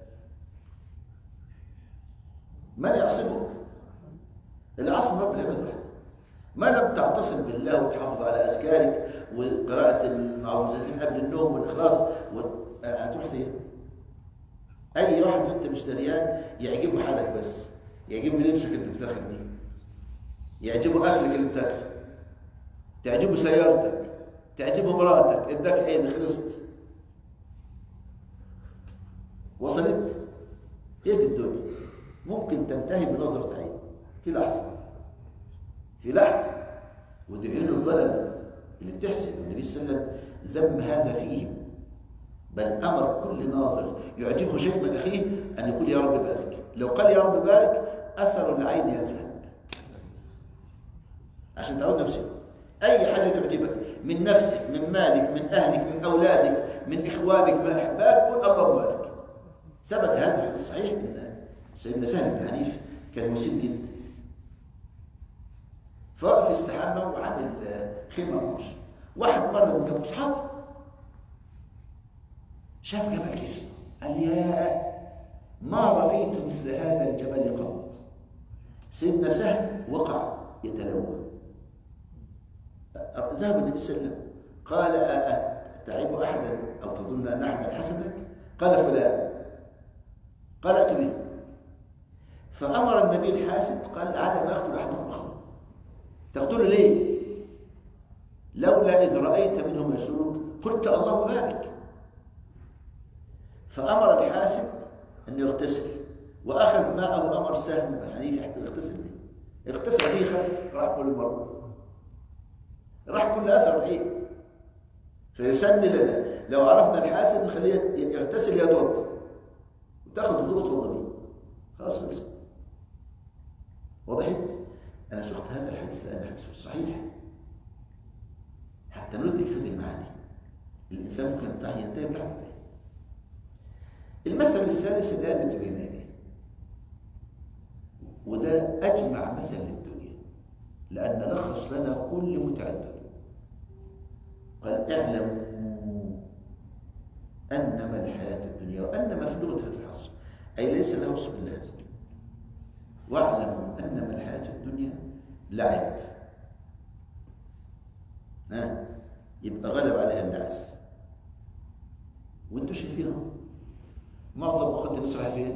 من يعصمك العصم رب العباد واحد ما لم تعتصم بالله وتحافظ على أذكارك وقراءة المعوذتين قبل النوم والإخلاص هتروح فين؟ أي واحد وأنت مش دريان يعجبه حالك بس يعجبه لبسك اللي بتفتخر بيه يعجبه أهلك اللي بتاكله تعجبه سيارتك تعجبه مراتك اداك عين خلصت وصلت هي دي الدنيا ممكن تنتهي بنظرة عين في لحظة في لحظة ودي علم الظلم اللي بتحسن النبي صلى الله عليه وسلم ذم هذا فيهم بل أمر كل ناظر يعجبه شيء من أخيه أن يقول يا رب بارك لو قال يا رب بارك أثر العين يذهب عشان تعود نفسك أي حاجة تعجبك من نفسك من مالك من أهلك من أولادك من إخوانك من أحبابك قل الله بارك ثبت هذا في الصحيح من سيدنا سهل بن حنيف كان مسيء جدا فوقف استحمى وعمل خيمة نار واحد مرة من أصحابه شاف جبل جسمه قال يا ما رأيت مثل هذا الجبل قط سيدنا سهل وقع يتلوى ذهب النبي صلى الله عليه وسلم قال تعيب أحدا أو تظن أن أحدا حسدك قال فلان قال أتوا به فأمر النبي الحاسد قال عاد ما يقتل أحدكم أخوه تقتله ليه لولا إذ رأيت منهم يسرك قلت الله بارك فأمر الحاسد أن يغتسل وأخذ ماءه أمر سهل بن حنيف حتى يغتسل به اغتسل به خف راح كل مرة راح كل أثر إيه فيسن لنا لو عرفنا الحاسد نخليه يغتسل يتوضا وتاخد الوضوء توضا بيه خلاص بس وضحت انا سقت هذا الحديث لان الحديث صحيح حتى ندرك هذه المعاني حتى يبلع عليه المثل الثالث الآية التي وده أجمع مثل للدنيا لأن لخص لنا كل متعدد قال اعلموا أنما الحياة الدنيا وأنما في لغة الحصر أي ليس له اسم الله واعلموا أنما الحياة الدنيا لعب ها يبقى غلب عليها اللعب وانتوا شايفينه معظم وقت المسرح فين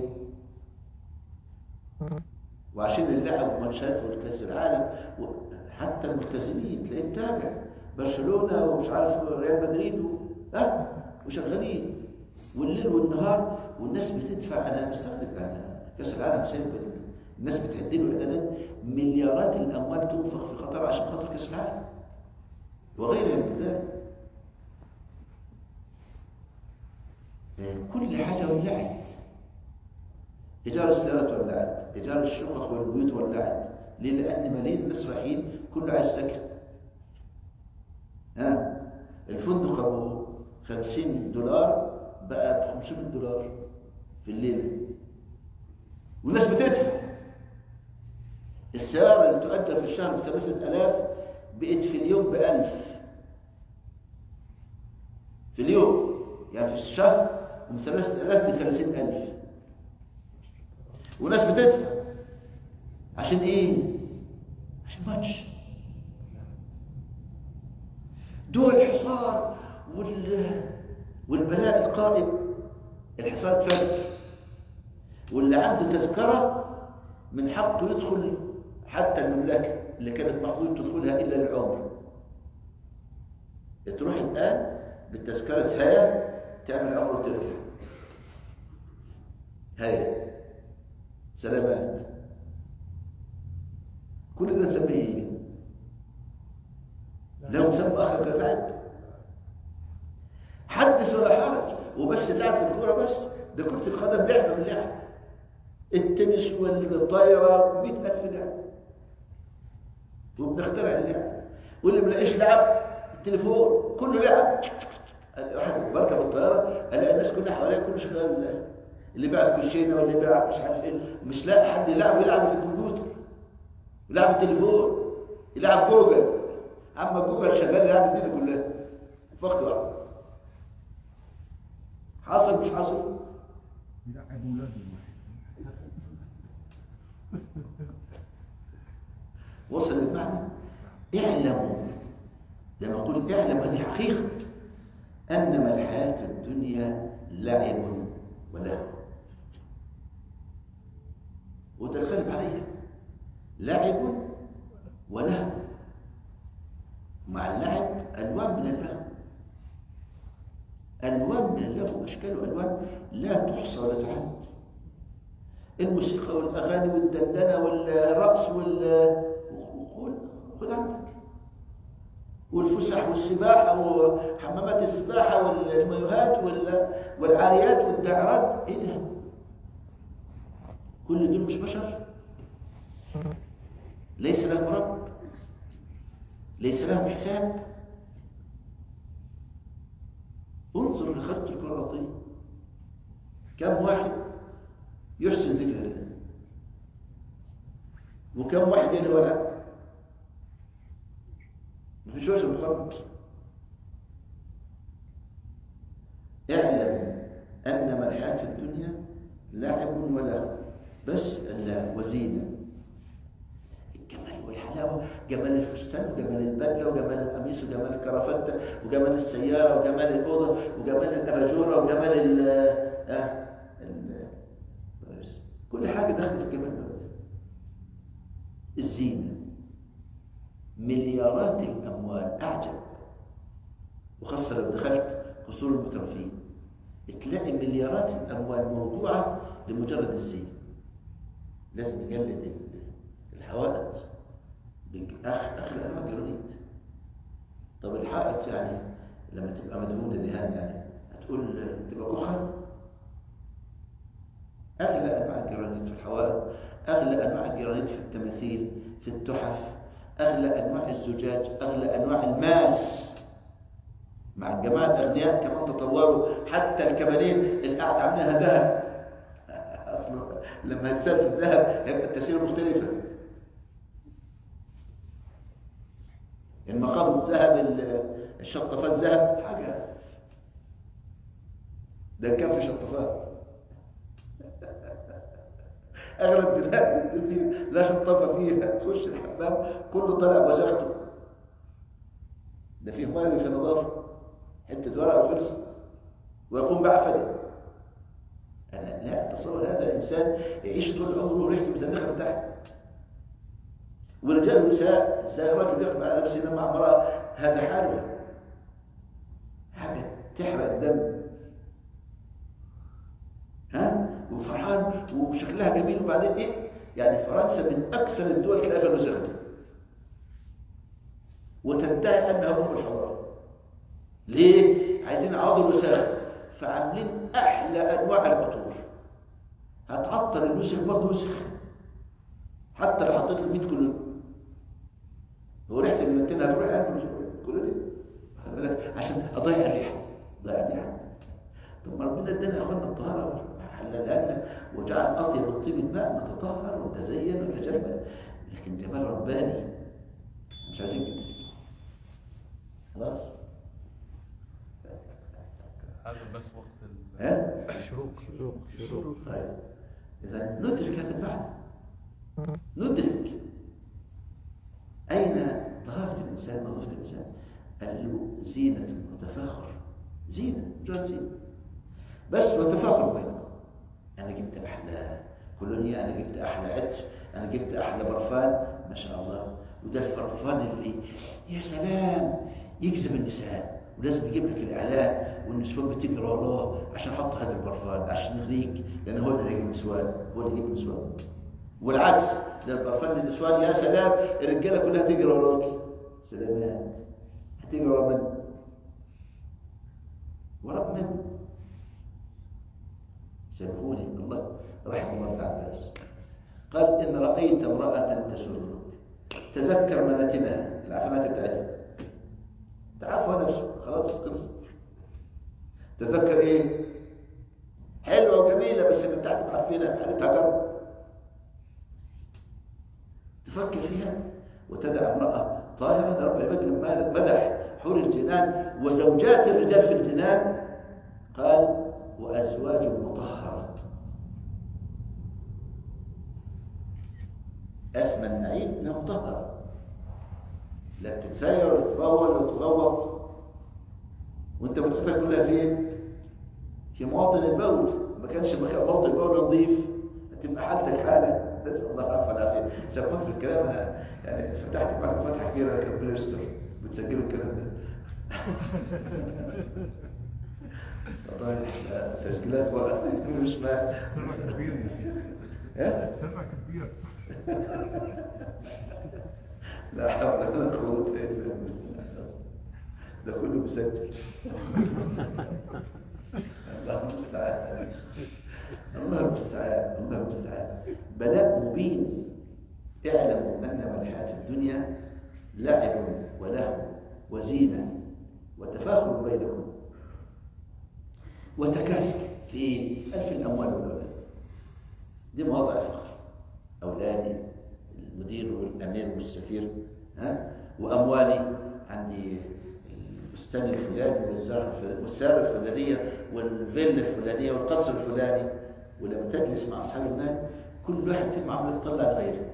وعشان اللعب وماتشات والكاس العالم حتى الملتزمين تلاقيه متابع برشلونه ومش عارف ريال مدريد و... ها وشغالين والليل والنهار والناس بتدفع انا مستغرب انا كاس العالم سايب الناس بتعد له اعلانات مليارات الاموال تنفق في قطر عشان خاطر كاس العالم وغيرها من ذلك كل حاجه ولعت إيجار السيارات ولعت إيجار الشقق والبيوت ولعت ليه؟ لأن ملايين الناس رايحين كله عايز سكن ها الفندق أبو 50 دولار بقى ب 500 دولار في الليل والناس بتدفع السيارة اللي تؤجر في الشهر ب 3000 بقت في اليوم ب 1000 في اليوم يعني في الشهر من 3000 ب 30000 وناس بتدفع عشان ايه عشان ماتش دول الحصار وال والبلاء القائم الحصار اتفلت واللي عنده تذكرة من حقه يدخل حتى المملكة اللي كانت محظوظ تدخلها إلا العمر تروح الآن بالتذكرة هيا تعمل عمر وترجع هيا سلامات كل ده نسميه ايه لا مسمى اخر كاللعب حدث ولا حرج وبس لعب في الكوره بس ده كره القدم لعبه من اللعب التنس والطايره 100000 لعب وبنخترع اللعب واللي ما لاقيش لعب التليفون كله لعب واحد بركب الطياره الاقي الناس كلها حواليا كله شغال اللي بيلعب كوتشينه واللي بيلعب مش عارف ايه مش لاقي حد يلعب يلعب في الكمبيوتر يلعب التليفون يلعب جوجل اما جوجل شغال يلعب الدنيا كلها في وقت واحد حصل مش حصل يلعب ولاده وصل المعنى اعلموا لما اقول اعلم هذه حقيقه انما الحياه الدنيا لعب ولهو وده الغالب عليها لعب ولهو مع اللعب الوان من اللهو الوان من اللهو اشكال والوان لا تحصى ولا تعد الموسيقى والاغاني والدندنه والرقص وال خذ خذ عندك والفسح والسباحة وحمامات السباحة والمايوهات والعاريات والدعرات ايه ده كل دول مش بشر ليس لهم رب ليس لهم حساب انظر لخلق الكرة الأرضية كم واحد يحسن ذكر الله وكم واحد يلي ولا مفيش وجه مخلط اعلم انما الحياه الدنيا لعب ولهو بس اللعب وزينه الجمال والحلاوه جمال الفستان وجمال البدله وجمال القميص وجمال الكرافته وجمال السياره وجمال الاوضه وجمال الاباجوره وجمال ال آه ال كل حاجه داخل في الجمال الزينه مليارات الأموال أعجب وخاصة لو دخلت قصور المترفين تلاقي مليارات الأموال موضوعة لمجرد الزين لازم تجلد الحوائط أخ أخ أنواع جرانيت طب الحائط يعني لما تبقى مدهونة دهان يعني هتقول تبقى كحة أغلى أنواع الجرانيت في الحوائط أغلى أنواع الجرانيت في التماثيل في التحف أغلى أنواع الزجاج أغلى أنواع الماس مع الجماعة الأغنياء كمان تطوروا حتى الكباريه اللي قاعد عاملينها ذهب أصل لما يتسال في الذهب هيبقى التسعير مختلفة المقام الذهب ال- الشطفات ذهب حاجة ده كم في شطفات اغلب بلاد الدنيا لا شطافه فيها تخش الحمام كله طالع وسخته ده فيه ميه في نظافه حته ورقه وخلص ويقوم بعفده انا لا تصور هذا الانسان يعيش طول عمره ريحته مزنخه من تحت ورجال ونساء ازاي راجل ياخد على نفسه ينام مع امراه هذا حاله حاجه تحرق الدم ها وفرحان وشكلها جميل وبعدين ايه يعني فرنسا من اكثر الدول كلها الوسخه وتدعي انها ام الحضاره ليه عايزين يعوضوا الوساخه فعاملين احلى انواع العطور هتعطر الوسخ برضه وسخ حتى لو حطيت له 100 كيلو هو ريحه المنتنه هتروح ياكل كل دي واخد بالك؟ عشان اضيع الريحه اضيع الريحه طب ما ربنا ادانا يا اخوانا الطهاره حللها لنا وجعل اطيب الطيب الماء نتطهر ونتزين ونتجمل لكن جمال رباني مش عايزين كده خلاص هذا بس وقت ال- ها الشروق شروق شروق طيب اذا ندرك هذا المعنى ندرك اين طهاره الانسان نظافه الانسان قال له زينه وتفاخر زينه مجرد زينه بس وتفاخر بينهم انا جبت احلى كولونيا انا جبت احلى عطر انا جبت احلى برفان ما شاء الله وده البرفان اللي يا سلام يجذب النساء ولازم يجيب لك الاعلان والنسوان بتجري وراه عشان احط هذا البرفان عشان يغريك لان هو اللي يجيب النسوان هو اللي يجيب النسوان والعكس ده البرفان للنسوان يا سلام الرجاله كلها تجري وراك سلامات هتجري ورا من ورا من سامحوني الله رحمه الله تعالى بس قال إن رأيت امرأة تسرك تذكر مناتنها العفنات بتاعتها تعرفها نفسه خلاص خلص تذكر ايه حلوة وجميلة بس اللي بتاعتك عارفينها حالتها جرب تفكر فيها وتدع امرأة طاهرة ده رب العباد لما مدح حور الجنان وزوجات الرجال في الجنان قال وأزواج مطهرة أسمى النعيم إنها مطهرة لا تتسير ولا تتبول ولا تغوط وانت بتشوفها كلها فين؟ في مواطن البول ما كانش مكان موطن البول نظيف هتبقى حالتك حالة نسأل الله العافية والعافية سأكون في الكلام أنا يعني فتحت معكم فتحة كبيرة لكن ربنا يستر بتسجلوا الكلام ده طبعا تسجيلات ورق مش ما سمع كبير يا شيخ ها؟ سمع كبير لا حول ولا قوة إلا بالله ده كله مسجل الله المستعان الله المستعان الله المستعان بلاء مبين اعلموا انما الحياة الدنيا لعب ولهو وزينة وتفاخر بينكم وتكاثر في ألف الأموال والأولاد دي مواضع الفقر أولادي المدير والأمير والسفير ها وأموالي عندي البستان الفلاني والزرع الفلاني والسيارة الفلانية والفيلا الفلانية والقصر الفلاني ولما تجلس مع أصحاب المال كل واحد فيهم عمال يطلع لغيره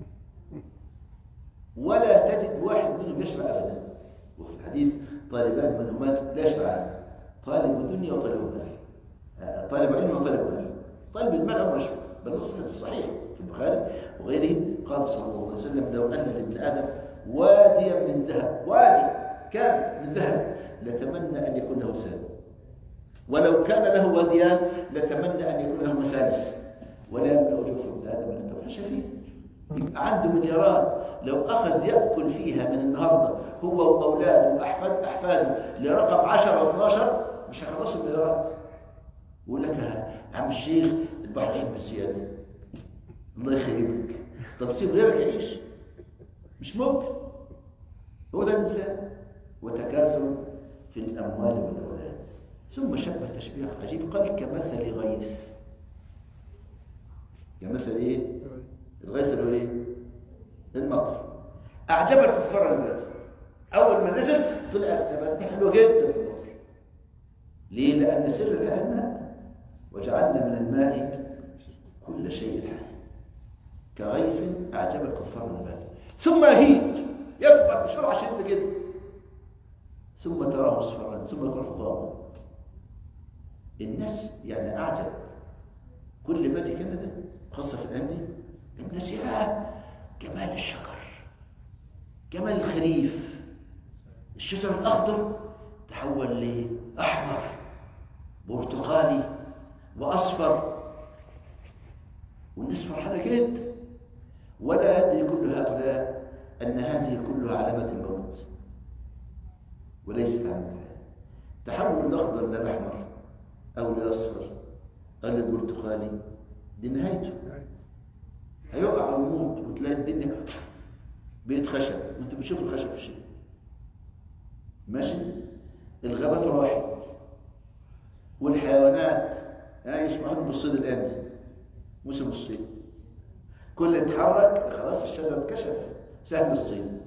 ولا تجد واحد منهم يشبع أبدا وفي الحديث طالبان منهمات لا يشبعان طالب دنيا وطالب مال آه، طالب علم وطالب مال طالب المال أمر يشبع بل نص الصحيح في البخاري وغيره قال صلى الله عليه وسلم لو أن لابن آدم واديا من ذهب وادي كان من ذهب لتمنى أن يكون له سالم ولو كان له واديان لتمنى أن يكون له مثالث ولا يملأ جوف ابن آدم من التوحيد شديد يبقى عنده مليارات لو أخذ يأكل فيها من النهاردة هو وأولاده وأحفاد أحفاده لرقم 10 أو 12 مش هيخلصوا المليارات يقول لك يا عم الشيخ البحر يحب الزيادة الله يخيبك طب سيب غيرك يعيش مش ممكن هو ده الإنسان وتكاثر في الأموال والأولاد ثم شبه تشبيه عجيب قال كمثل غيث كمثل إيه؟ الغيث اللي هو إيه؟ المطر أعجب الكفار البلد أول ما نزل طلع تبقى حلوة جدا في المطر ليه؟ لأن سر الحياة الماء وجعلنا من الماء كل شيء حي كغيث أعجب الكفار البلد ثم يهيج يكبر بسرعة شديدة جدا ثم تراه مصفرا ثم يكون حطاما الناس يعني أعجب كل ما دي كندا خاصة في الأيام دي الناس يا جمال الشجر جمال الخريف الشجر الأخضر تحول لأحمر برتقالي وأصفر والناس فرحانة جدا ولا يدري كل هؤلاء أن هذه كلها علامات الموت وليست علامة الحياة تحول الأخضر للأحمر أو للأصفر أو للبرتقالي دي نهايته هيقع ويموت وتلاقي الدنيا بقت خشب وانت بتشوف الخشب في الشيء ماشي الغابات راحت والحيوانات عايش معاهم بالصيد الآن موسم الصيد كل اتحرك خلاص الشجر اتكشف سهل الصيد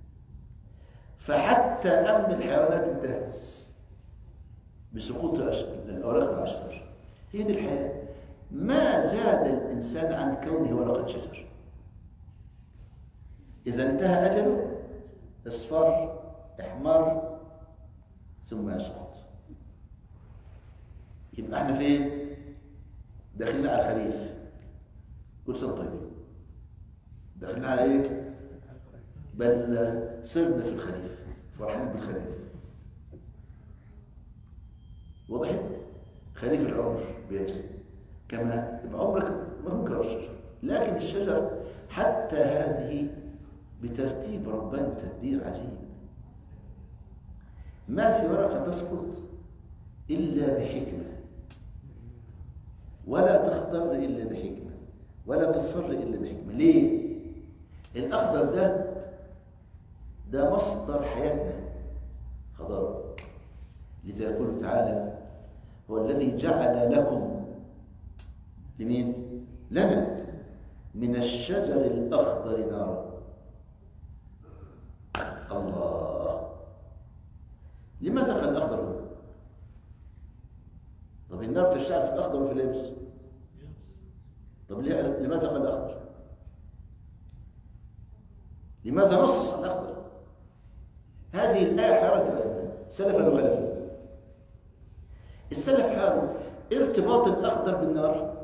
فحتى أمن الحيوانات انتهى بسقوط الأوراق العشر هي دي الحياة ما زاد الإنسان عن كونه ورقة شجر إذا انتهى أجله اصفر احمر ثم يسقط يبقى احنا فين داخلين على الخريف كل سنه طيب داخلين على ايه بل صرنا في الخريف فرحين بالخريف وضحت خريف العمر بيجري كما يبقى عمرك ما هو كرشر لكن الشجر حتى هذه بترتيب رباني تدبير عجيب ما في ورقة تسقط إلا بحكمة ولا تخضر إلا بحكمة ولا تصفر إلا بحكمة ليه؟ الأخضر ده ده مصدر حياتنا خضار لذا يقول تعالى هو الذي جعل لكم لمين؟ لنا من الشجر الأخضر نارا الله لماذا قال الأخضر هنا؟ طب النار تشتغل في الأخضر وفي اليابس طب ليه لماذا قال الأخضر لماذا نص على الأخضر هذه الآية حارة سلفا وخلفا السلف حاله ارتباط الأخضر بالنار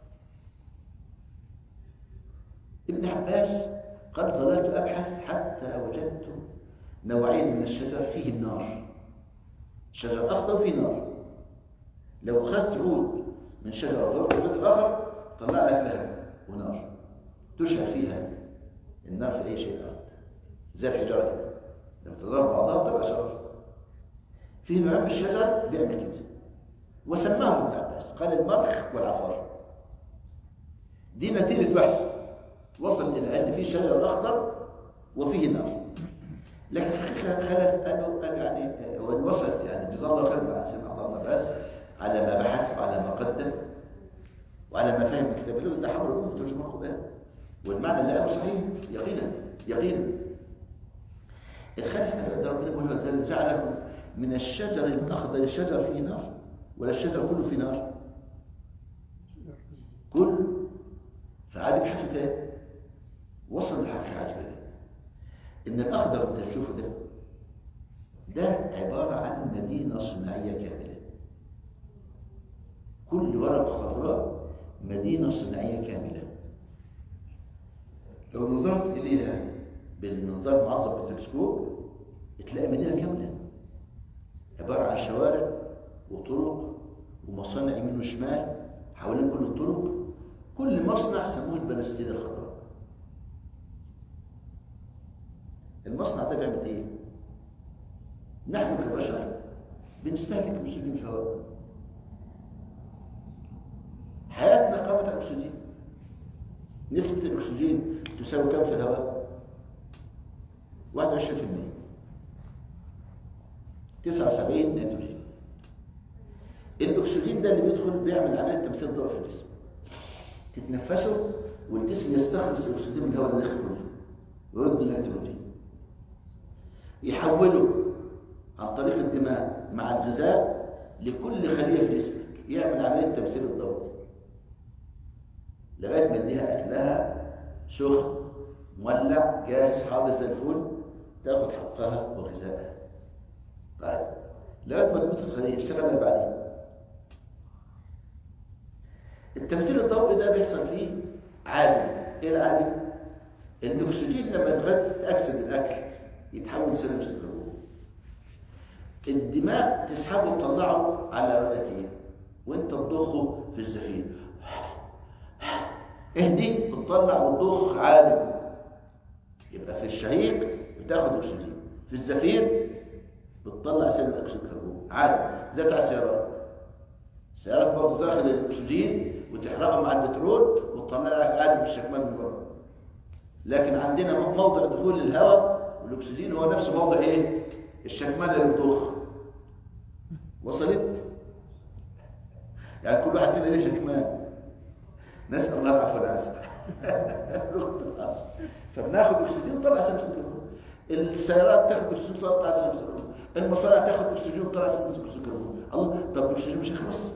ابن عباس قال ظللت أبحث حتى وجدت نوعين من الشجر فيه النار شجر أخضر فيه نار لو أخذت عود من شجرة وضربت العود الآخر طلع لك لهب ونار تشعل فيها النار في أي شيء آخر زي الحجارة كده لما تضرب بعضها تبقى شجر في نوع من الشجر بيعمل كده وسماهم ابن عباس قال المرخ والعفار دي نتيجة بحث وصل إلى أن في شجر أخضر وفيه نار لكن حقيقة خلف قالوا قالوا يعني وإن وصلت يعني جزاه الله خير مع سيدنا عبد الله عباس على ما بحث وعلى ما قدم وعلى ما فهم الكتاب له ده حول الأمة ترجمة القرآن والمعنى اللي قاله صحيح يقينا يقينا الخلف ده ربنا يقول له جعلكم من الشجر الأخضر الشجر فيه نار ولا الشجر كله فيه نار كل فعاد يبحثوا تاني وصل لحاجة عجيبة إن الأخضر اللي تشوفه ده ده عبارة عن مدينة صناعية كاملة كل ورقة خضراء مدينة صناعية كاملة لو نظرت إليها بالمنظار معظم بالتلسكوب تلاقي مدينة كاملة عبارة عن شوارع وطرق ومصانع يمين وشمال حوالين كل الطرق كل مصنع سموه البلاستيد الخضراء المصنع ده بيعمل ايه نحن كبشر بنستهلك اكسجين في الهواء حياتنا قامت على الاكسجين نسبة الاكسجين تساوي كم في الهواء 21% 79 نيتروجين الاكسجين ده اللي بيدخل بيعمل عمليه تمثيل ضوء في الجسم تتنفسه والجسم يستخلص الاكسجين من الهواء اللي داخل كله ويرد النيتروجين يحوله عن طريق الدماء مع الغذاء لكل خليه في جسمك يعمل عمليه تمثيل الضوء لغايه ما يديها اكلها سخن مولع جاهز حاضر زي الفل تاخد حقها وغذائها طيب لغايه ما تموت الخليه يشتغل اللي بعدين التمثيل الضوئي ده بيحصل فيه عادي ايه العادي الاكسجين لما يتاكسد الاكل يتحول لثاني اكسيد الكربون الدماء تسحبه وتطلعه على رئتين وانت تضخه في الزفير اهدي بتطلع وتضخ عادي يبقى في الشهيق بتاخد اكسجين في الزفير بتطلع ثاني اكسيد الكربون عادي زي بتاع السيارات السيارات برضه تاخد الاكسجين وتحرقه مع البترول وتطلع لك عادي بالشكمان من بره لكن عندنا موضع دخول الهواء والاكسجين هو نفس موضع ايه الشكمان اللي بتضخ وصلت يعني كل واحد فينا ليه شكمان نسال الله العفو والعافيه فبناخد اكسجين نطلع ثاني اكسيد الكربون السيارات تاخد اكسجين تطلع ثاني اكسيد الكربون المصانع تاخد اكسجين تطلع ثاني اكسيد الكربون الله طب الاكسجين مش هيخلص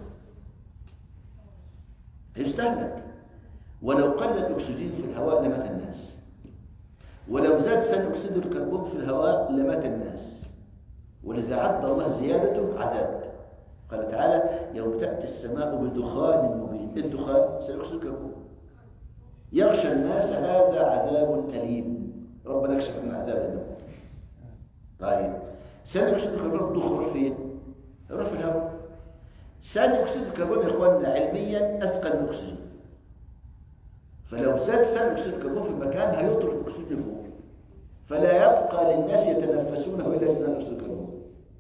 هيستهلك ولو قل الاكسجين في الهواء لمات الناس ولو زاد ثاني اكسيد الكربون في الهواء لمات الناس ولذا عد الله زيادته عذاب قال تعالى يوم تأتي السماء بدخان مبين الدخان ثاني اكسيد الكربون يغشى الناس هذا عذاب أليم ربنا يكشف من عذاب النار طيب ثاني اكسيد الكربون تخرج فين يروح في الهواء ثاني اكسيد الكربون يا اخواننا علميا اثقل من الاكسجين فلو زاد ثاني اكسيد الكربون في المكان هيطرد الاكسجين لفوق فلا يبقى للناس يتنفسونه الا ثاني اكسيد الكربون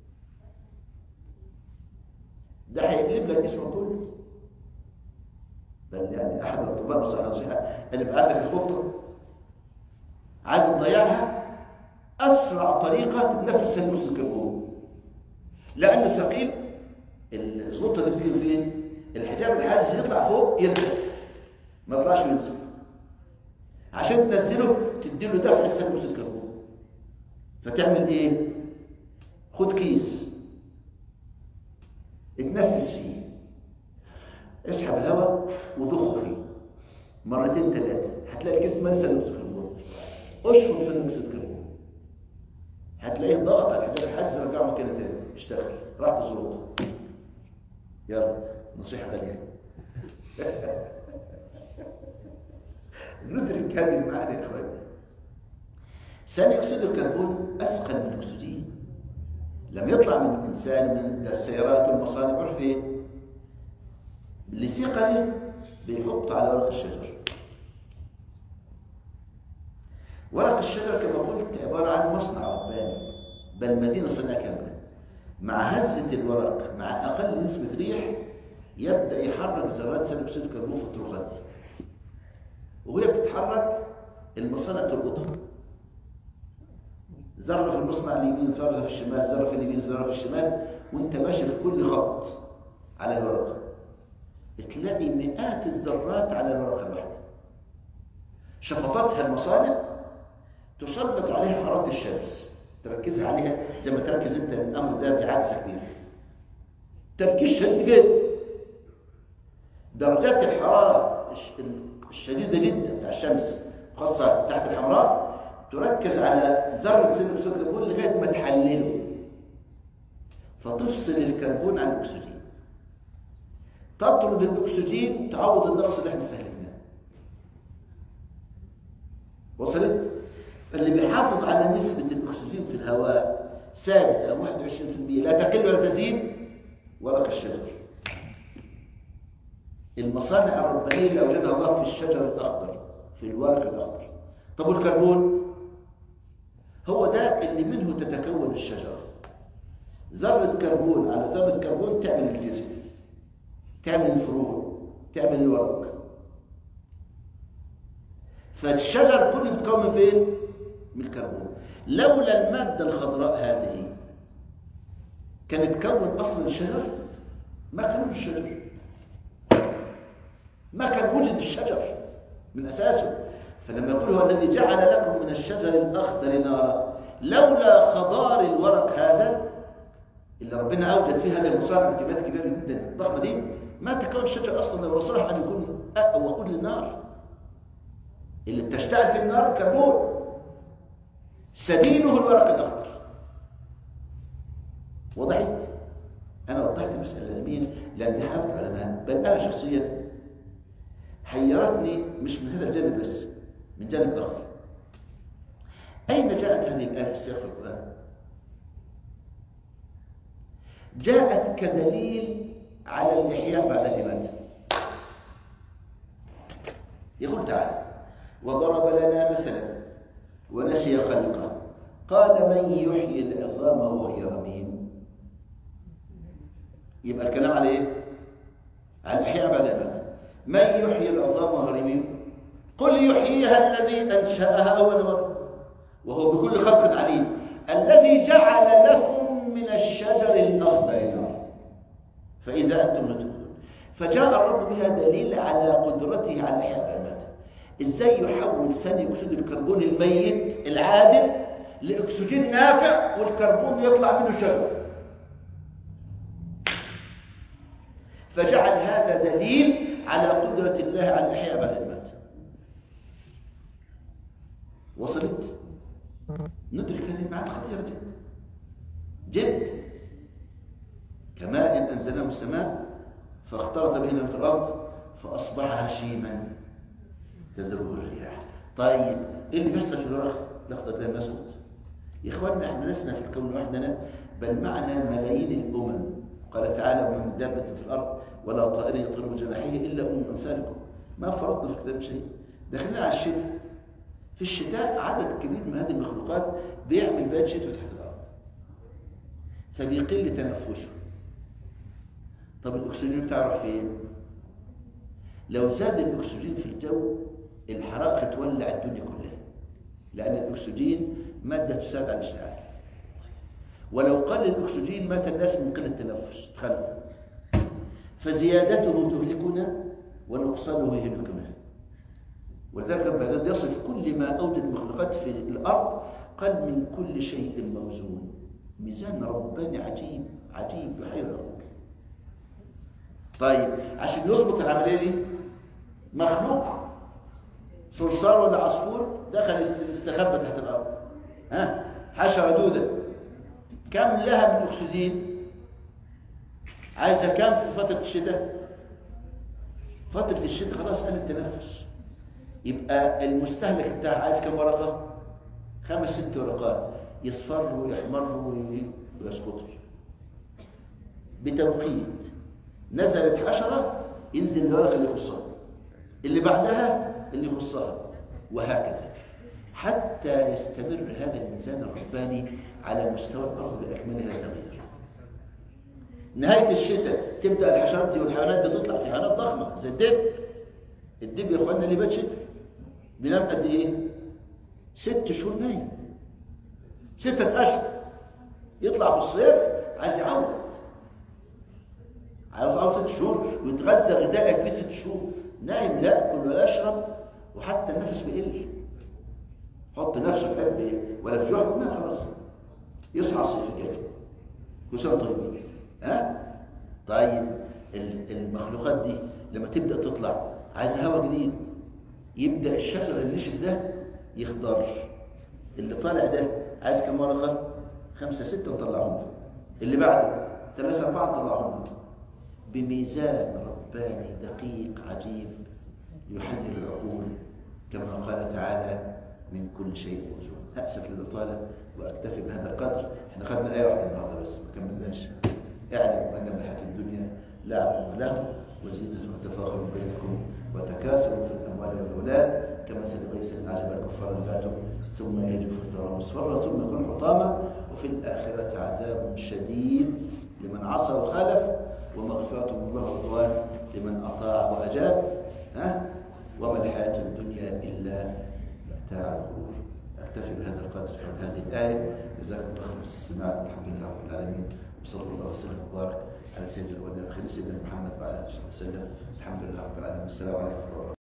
ده هيقلب لك جسمك كله بل يعني احد الاطباء بصحه نصيحه اللي بعت لك الخطه عايز تضيعها اسرع طريقه تتنفس ثاني اكسيد الكربون لانه ثقيل الخطه دي بتيجي فين الحجاب الحاجز يطلع فوق ينزل ما يطلعش وينزل عشان تنزله تديله دفع ثاني اكسيد الكربون فتعمل ايه خد كيس اتنفس فيه اسحب الهواء وضخه فيه مرتين ثلاثه هتلاقي الكيس منسى ثاني اكسيد الكربون اشفط ثاني اكسيد الكربون هتلاقيه ضغط على الحجاب الحاجز رجعه مكانه تاني اشتغل راح بظروفه يلا نصيحة غالية ندرك هذه المعاني يا اخواني ثاني اكسيد الكربون اثقل من الاكسجين لم يطلع من الانسان من السيارات والمصانع يروح فين لثقله بيحط على ورق الشجر ورق الشجر كما قلت عبارة عن مصنع رباني بل مدينة صناعة كاملة مع هزة الورق مع أقل نسبة ريح يبدأ يحرك ذرات ثاني أكسيد الكربون في الطرقات دي وهي بتتحرك المصانع تربطها ذرة في المصنع اليمين ذرة في الشمال ذرة في اليمين ذرة في الشمال وانت ماشي في كل خط على الورقة تلاقي مئات الذرات على الورقة الواحدة شفطاتها المصانع تسلط عليها حرارة الشمس تركز عليها زي ما تركز انت الامر ده بعكس كبير تركيز شديد جدا درجات الحراره الشديده جدا بتاع الشمس خاصه تحت الحمراء تركز على ذره ثاني اكسيد الكربون لغايه ما تحلله فتفصل الكربون عن الاكسجين تطرد الاكسجين تعوض النقص اللي احنا استهلكناه وصلت اللي بيحافظ على نسبة الأكسجين في الهواء ثابتة 21% لا تقل ولا تزيد ورق الشجر المصانع الربانية اللي أوجدها الله في الشجر الأخضر في الورق الأخضر طب والكربون هو ده اللي منه تتكون الشجرة ذرة كربون على ذرة كربون تعمل الجسم تعمل الفروع تعمل الورق فالشجر كله بيتكون فين؟ من الكربون لولا المادة الخضراء هذه كان تكون أصل الشجر ما كان وجد الشجر ما كان وجد الشجر من أساسه فلما يقول هو الذي جعل لكم من الشجر الأخضر نارا لولا خضار الورق هذا اللي ربنا أوجد فيه هذه المصارع الكميات الكبيرة جدا الضخمة دي ما تكون الشجر أصلا لو صلح أن يكون وقود للنار اللي بتشتغل في النار كربون سبيله الورق الأخضر وضحت أنا وضحت المسألة لمين لأن حافظ علماء بل أنا شخصيا حيرتني مش من هذا الجانب بس من جانب آخر أين جاءت هذه الآية في سياق القرآن جاءت كدليل على الإحياء بعد الإماتة يقول تعالى وضرب لنا مثلا ونسي خلقه قال من يحيي العظام وهي رميم يبقى الكلام على ايه على الاحياء بعد الامامه من يحيي العظام وهي رميم قل يحييها الذي انشاها اول مره وهو بكل خلق عليم الذي جعل لكم من الشجر الاخضر نار فاذا انتم تدخلون فجاء الرب بها دليل على قدرته على الاحياء بعد الامامه ازاي يحول ثاني اكسيد الكربون الميت العادم لاكسجين نافع والكربون يطلع منه شجر فجعل هذا دليل على قدرة الله على الإحياء بعد الموت وصلت ندرك هذه المعاني خطيرة جدا جد كماء أنزلناه من السماء فاختلط بينه في الأرض فأصبح هشيما تذروه الرياح طيب ايه اللي بيحصل في الورق الاخضر ده الاسود يا اخواننا احنا لسنا في الكون وحدنا بل معنا ملايين الامم قال تعالى ومن دابة في الارض ولا طائر يطير بجناحيه الا ام امثالكم ما فرضنا في الكتاب شيء داخلين على الشتاء في الشتاء عدد كبير من هذه المخلوقات بيعمل بيت شتوي تحت الارض فبيقل تنفسه طب الاكسجين بتاعه فين لو زاد الاكسجين في الجو الحرائق تولع الدنيا كلها لأن الأكسجين مادة تساعد على الاشتعال ولو قل الأكسجين مات الناس من قلة التنفس تخلف فزيادته تهلكنا ونقصانه يهلكنا ولذلك رب العزيز يصف كل ما أوجد مخلوقات في الأرض قال من كل شيء موزون ميزان رباني عجيب عجيب يحير العقول طيب عشان يضبط العملية دي مخلوق صرصار ولا عصفور دخل استخبى تحت الارض ها حشره دوده كم لها من اكسجين عايزه كم في فتره الشتاء فتره الشتاء خلاص قال التنفس يبقى المستهلك بتاعها عايز كم ورقه خمس ست ورقات يصفر ويحمر ويسقط بتوقيت نزلت حشره ينزل الورقه اللي يخصها اللي بعدها اللي يخصها وهكذا حتى يستمر هذا الإنسان الرباني على مستوى الأرض بأكملها تغيير نهاية الشتاء تبدأ الحشرات دي والحيوانات دي تطلع في حيوانات ضخمة زي الدب الدب يا اخوانا اللي بات شتاء بينام قد ايه؟ ست شهور نايم ستة أشهر يطلع في الصيف عايز يعوض عايز يعوض ست شهور ويتغذى غذائك في ست شهور نايم لا كل ولا يشرب وحتى النفس بيقل حط نفسه في قلب ايه ولا في جهد ما خلاص يصحى صيف كده كل سنه طيب ها طيب المخلوقات دي لما تبدا تطلع عايز هواء جديد يبدا الشجر اللي نشف ده يخضر اللي طالع ده عايز كم ورقه خمسه سته وطلعهم اللي بعده ثلاثه اربعه طلعهم بميزان رباني دقيق عجيب يحلل العقول كما قال تعالى من كل شيء موجود أسف للإطالة وأكتفي بهذا القدر احنا خدنا آية واحدة النهارده بس ما كملناش اعلموا أن الحياة الدنيا لعب وله وزينة وتفاخر بينكم وتكاثر في الأموال والأولاد كمثل غيث أعجب الكفار نباته ثم يهج فتراه مصفرا ثم يكون حطاما وفي الآخرة عذاب شديد لمن عصى وخالف ومغفرة من الله ورضوان لمن أطاع وأجاب ها وما الحياة الدنيا إلا متاع الغرور أكتفي بهذا القدر عن هذه الآية جزاكم الله خير استماع الحمد لله رب العالمين صلى الله وسلم وبارك على سيدنا الأولين والآخرين سيدنا محمد وعلى آله وصحبه وسلم الحمد لله رب العالمين والسلام عليكم ورحمة الله